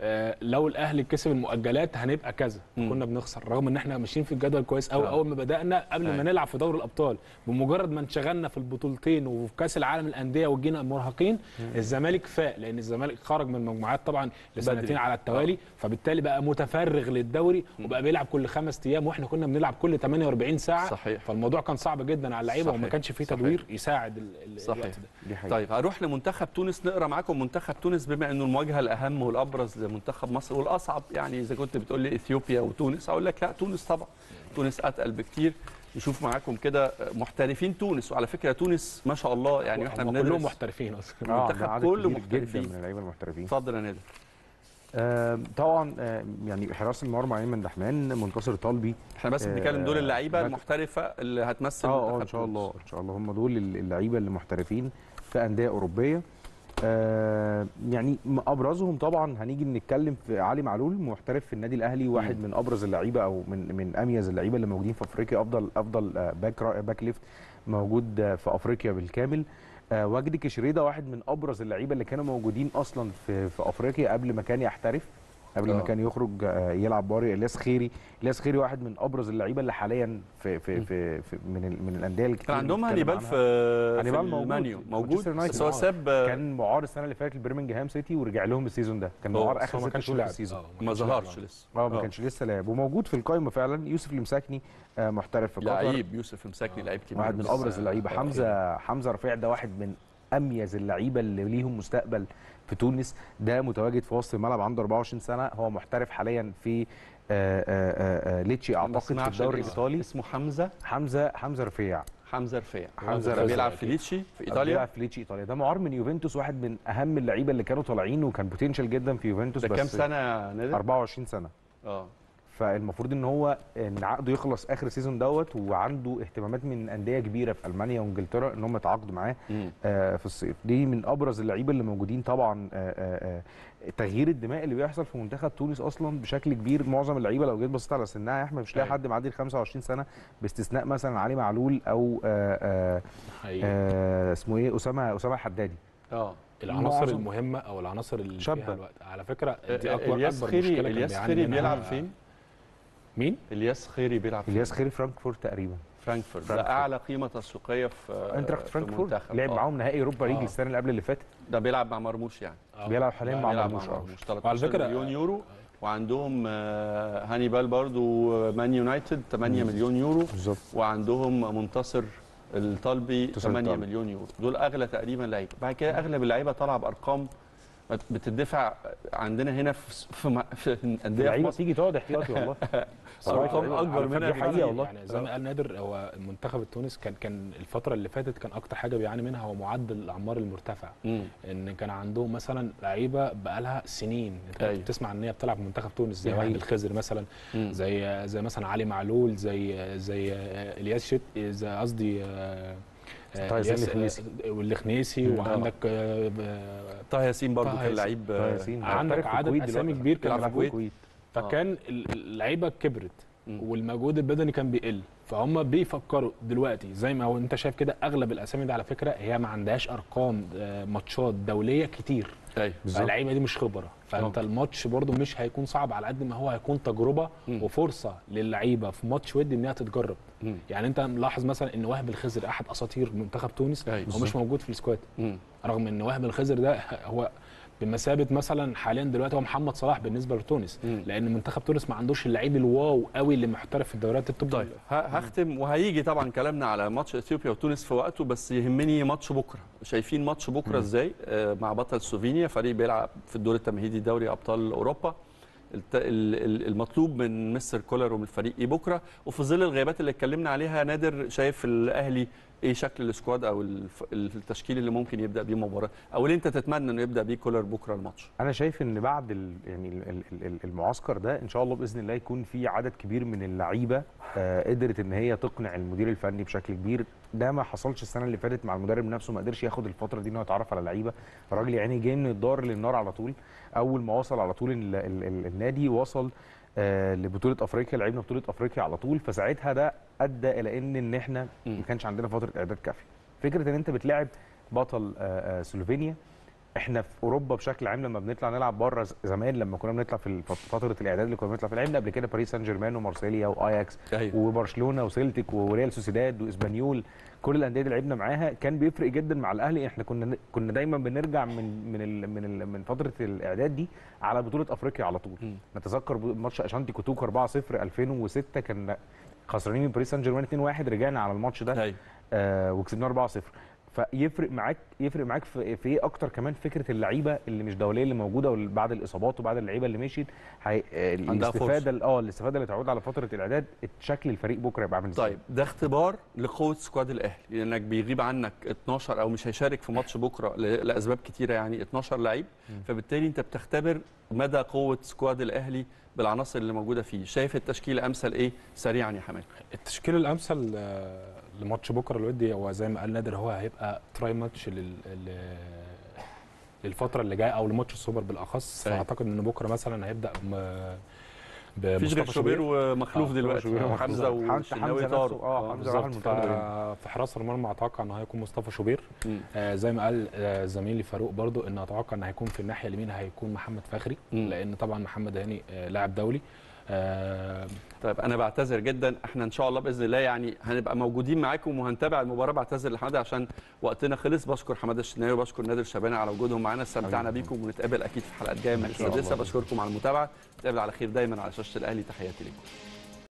آه، لو الاهلي كسب المؤجلات هنبقى كذا مم. كنا بنخسر رغم ان احنا ماشيين في الجدول كويس قوي آه. اول ما بدانا قبل أيوة. ما نلعب في دوري الابطال بمجرد ما انشغلنا في البطولتين وفي كاس العالم للانديه وجينا مرهقين الزمالك فاق لان الزمالك خرج من المجموعات طبعا لسنتين بدري. على التوالي فبالتالي بقى متفرغ للدوري وبقى بيلعب كل خمس ايام واحنا كنا بنلعب كل 48 ساعه صحيح. فالموضوع كان صعب جدا على اللعيبه وما صحيح. كانش فيه صحيح. تدوير يساعد ال- ال- صحيح. الوقت ده دي حقيقة. طيب هروح لمنتخب تونس نقرا معاكم منتخب تونس بما انه المواجهه الاهم والابرز لمنتخب مصر والاصعب يعني اذا كنت بتقول لي اثيوبيا وتونس اقول لك لا تونس طبعا تونس اتقل بكتير نشوف معاكم كده محترفين تونس وعلى فكره تونس ما شاء الله يعني احنا هم كلهم بندرس محترفين اصلا آه، المنتخب ده عدد كله كبير محترفين. جدا من اللعيبه المحترفين اتفضل يا نادر آه طبعا آه يعني حراس المرمى ايمن دحمان منتصر طلبي احنا بس آه، بنتكلم دول اللعيبه باك- المحترفه اللي هتمثل اه اه منتخب ان شاء تونس. الله ان شاء الله هم دول اللعيبه اللي محترفين في انديه اوروبيه آه يعني م- ابرزهم طبعا هنيجي نتكلم في علي معلول محترف في النادي الاهلي واحد من ابرز اللعيبه او من من اميز اللعيبه اللي موجودين في افريقيا افضل افضل آه، باك را- باك ليفت موجود آه، في افريقيا بالكامل آه، وجدي كشريده واحد من ابرز اللعيبه اللي كانوا موجودين اصلا في في افريقيا قبل ما كان يحترف قبل ما آه. كان يخرج آه، يلعب باري الياس خيري الياس خيري واحد من ابرز اللعيبه اللي حاليا في في في, في من ال- من الانديه اللي كان كتير عندهم بنتكلم هانيبال عنها. في هانيبال في موجود المانيو في موجود مانشستر يونايتد. بس هو ساب كان معار السنه اللي فاتت لبرمنجهام سيتي ورجع لهم السيزون ده كان أوه، معار بس اخر هو ما ست كانش شهور في لاعب. السيزون آه، ما كانش ظهرش لاعب. لسه اه ما كانش لسه لاعب وموجود في القائمه فعلا يوسف المساكني آه، محترف في قطر لعيب يوسف مساكني لعيب كبير واحد من بس- ابرز اللعيبه آه، حمزه حمزه رفيع ده واحد من اميز اللعيبه اللي ليهم مستقبل في تونس ده متواجد في وسط الملعب عنده 24 سنه هو محترف حاليا في آه، آه، آه، ليتشي ما اعتقد في اسمعش الدوري الاسم. الايطالي اسمه حمزه حمزه حمزه رفيع حمزه رفيع حمزة رفيع رفيع بيلعب أكيد. في ليتشي في بيلعب ايطاليا في ليتشي ايطاليا ده معار من يوفنتوس واحد من اهم اللعيبه اللي كانوا طالعين وكان بوتنشال جدا في يوفنتوس ده بس كام سنه يا نادر 24 سنه اه فالمفروض ان هو ان عقده يخلص اخر سيزون دوت وعنده اهتمامات من انديه كبيره في المانيا وانجلترا ان هم يتعاقدوا معاه مم. آه، في الصيف دي من ابرز اللعيبه اللي موجودين طبعا آه، آه، آه، تغيير الدماء اللي بيحصل في منتخب تونس اصلا بشكل كبير معظم اللعيبه لو جيت بصيت على سنها يا احمد مش لاقي أيوة. حد معدي ال 25 سنه باستثناء مثلا علي معلول او آه، آه، حقيقي. آه، اسمه ايه اسامه اسامه الحدادي اه العناصر معظم- المهمه او العناصر اللي شابة. فيها الوقت على فكره دي اكبر الياس اكبر خيري مشكله كان الياس بيعاني خيري منها- بيلعب فين؟ مين؟ الياس خيري بيلعب فين؟ الياس خيري فرانكفورت تقريبا فرانكفورت ده فرانكفورت. اعلى قيمه تسويقيه في انتراخت في فرانكفورت المنتخب. لعب آه. معاهم نهائي اوروبا ليج آه. السنه اللي قبل اللي فاتت ده بيلعب مع مرموش يعني آه. بيلعب حاليا مع بيلعب مرموش مع آه. مرموش وعلى 13 فكرة- مليون يورو وعندهم آه، هانيبال برضو مان يونايتد 8 مليون يورو بالظبط وعندهم منتصر الطلبي منتصر 8 الطلبي. مليون يورو دول اغلى تقريبا لعيبه بعد كده اغلب اللعيبه طالعه بارقام بتدفع عندنا هنا في في م- في انديه في اللعيبه مصر بتيجي تقعد احتياطي والله ارقام اكبر على فكرة منها دي حقيقة بكتير. والله. يعني زي ما قال نادر هو المنتخب التونس كان كان الفتره اللي فاتت كان اكتر حاجه بيعاني منها هو معدل الاعمار المرتفع مم. ان كان عندهم مثلا لعيبه بقالها سنين انت أيوة. بتسمع ان هي بتلعب في منتخب تونس زي دي وائل حقيقة. الخزر مثلا مم. زي زي مثلا علي معلول زي زي الياس شت زي قصدي آه، آه، طه ياسين الياس- الخنيسي. آه، والخنيسي مم. وعندك آه، آه، طه ياسين برضو طه كان ياسين. لعيب طه ياسين عندك محترف في عدد الكويت أسامي دلوقتي. كبير كان بيلعب في في الكويت. فكان اللعيبه كبرت مم. والمجهود البدني كان بيقل فهم بيفكروا دلوقتي زي ما هو انت شايف كده اغلب الاسامي دي على فكره هي ما عندهاش ارقام آه، ماتشات دوليه كتير ايوه بالظبط. فاللعيبه دي مش خبره فانت آه. الماتش برده مش هيكون صعب على قد ما هو هيكون تجربه مم. وفرصه للعيبه في ماتش ودي انها تتجرب مم. يعني انت ملاحظ مثلا ان وهب الخزر احد اساطير منتخب تونس أيوة. هو مش موجود في السكواد مم. رغم ان وهب الخزر ده هو بمثابه مثلا حاليا دلوقتي هو محمد صلاح بالنسبه لتونس مم. لان منتخب تونس ما عندوش اللعيب الواو قوي اللي محترف في الدوريات التوب طيب ه- هختم وهيجي طبعا كلامنا على ماتش اثيوبيا وتونس في وقته بس يهمني ماتش بكره شايفين ماتش بكره ازاي آه، مع بطل سلوفينيا فريق بيلعب في الدور التمهيدي دوري ابطال اوروبا الت- ال- ال- المطلوب من مستر كولر ومن الفريق ايه بكره وفي ظل الغيابات اللي اتكلمنا عليها نادر شايف الاهلي ايه شكل السكواد او الف- التشكيل اللي ممكن يبدا بيه مباراه او اللي انت تتمنى انه يبدا بيه كولر بكره الماتش انا شايف ان بعد ال يعني ال- ال- ال- المعسكر ده ان شاء الله باذن الله يكون في عدد كبير من اللعيبه آه، قدرت ان هي تقنع المدير الفني بشكل كبير ده ما حصلش السنه اللي فاتت مع المدرب نفسه ما قدرش ياخد الفتره دي ان هو يتعرف على لعيبه الراجل يعني جاي من الدار للنار على طول اول ما وصل على طول ال ال ال النادي وصل آه لبطوله افريقيا لعبنا بطوله افريقيا على طول فساعتها ده ادى الى ان ان احنا مم. ما كانش عندنا فتره اعداد كافيه فكره ان انت بتلاعب بطل آه آه سلوفينيا احنا في اوروبا بشكل عام لما بنطلع نلعب بره زمان لما كنا بنطلع في الف- فتره الاعداد اللي كنا بنطلع في لعبنا قبل كده باريس سان جيرمان ومارسيليا واياكس أيوة. وبرشلونه وسيلتيك وريال سوسيداد واسبانيول كل الانديه اللي لعبنا معاها كان بيفرق جدا مع الاهلي احنا كنا كنا دايما بنرجع من من ال من ال من فتره الاعداد دي على بطوله افريقيا على طول مم. نتذكر ب- ماتش اشانتي كوتوكو 4-0 2006 كان خسرانين من باريس سان جيرمان 2-1 رجعنا على الماتش ده ايوه آه وكسبنا 4-0 فيفرق معاك يفرق معاك في, في ايه اكتر كمان فكره اللعيبه اللي مش دوليه اللي موجوده وال- بعد الاصابات وبعد اللعيبه اللي مشيت هي آه، عندها الاستفاده اه الاستفاده اللي تعود على فتره الاعداد شكل الفريق بكره يبقى عامل ازاي طيب ده اختبار لقوه سكواد الاهلي لانك بيغيب عنك 12 او مش هيشارك في ماتش بكره ل- لاسباب كتيره يعني 12 لعيب فبالتالي انت بتختبر مدى قوه سكواد الاهلي بالعناصر اللي موجوده فيه شايف التشكيل امثل ايه سريعا يا حماد التشكيل الامثل آه، لماتش بكره الودي هو زي ما قال نادر هو هيبقى تراي ماتش لل لل- للفتره اللي جايه او لماتش السوبر بالاخص أيوة. فاعتقد ان بكره مثلا هيبدا م- مفيش غير بمصطفى شوبير ومخلوف آه، دلوقتي شوبير ومخلوف. حمزه حمزة والشناوي نفسه، طاروا آه، حمزة راح بالظبط المنتخب ف- في حراسه المرمى اتوقع انه هيكون مصطفى شوبير مم. آه زي ما قال آه زميلي فاروق برضو ان اتوقع ان هيكون في الناحيه اليمين هيكون محمد فخري مم. لان طبعا محمد هاني آه لاعب دولي آه طيب انا بعتذر جدا احنا ان شاء الله باذن الله يعني هنبقى موجودين معاكم وهنتابع المباراه بعتذر لحماده عشان وقتنا خلص بشكر حماده الشناوي وبشكر نادر شبانه على وجودهم معانا استمتعنا بيكم ونتقابل اكيد في حلقات جايه من إن شاء الله. السادسه بشكركم على المتابعه نتقابل على خير دايما على شاشه الاهلي تحياتي لكم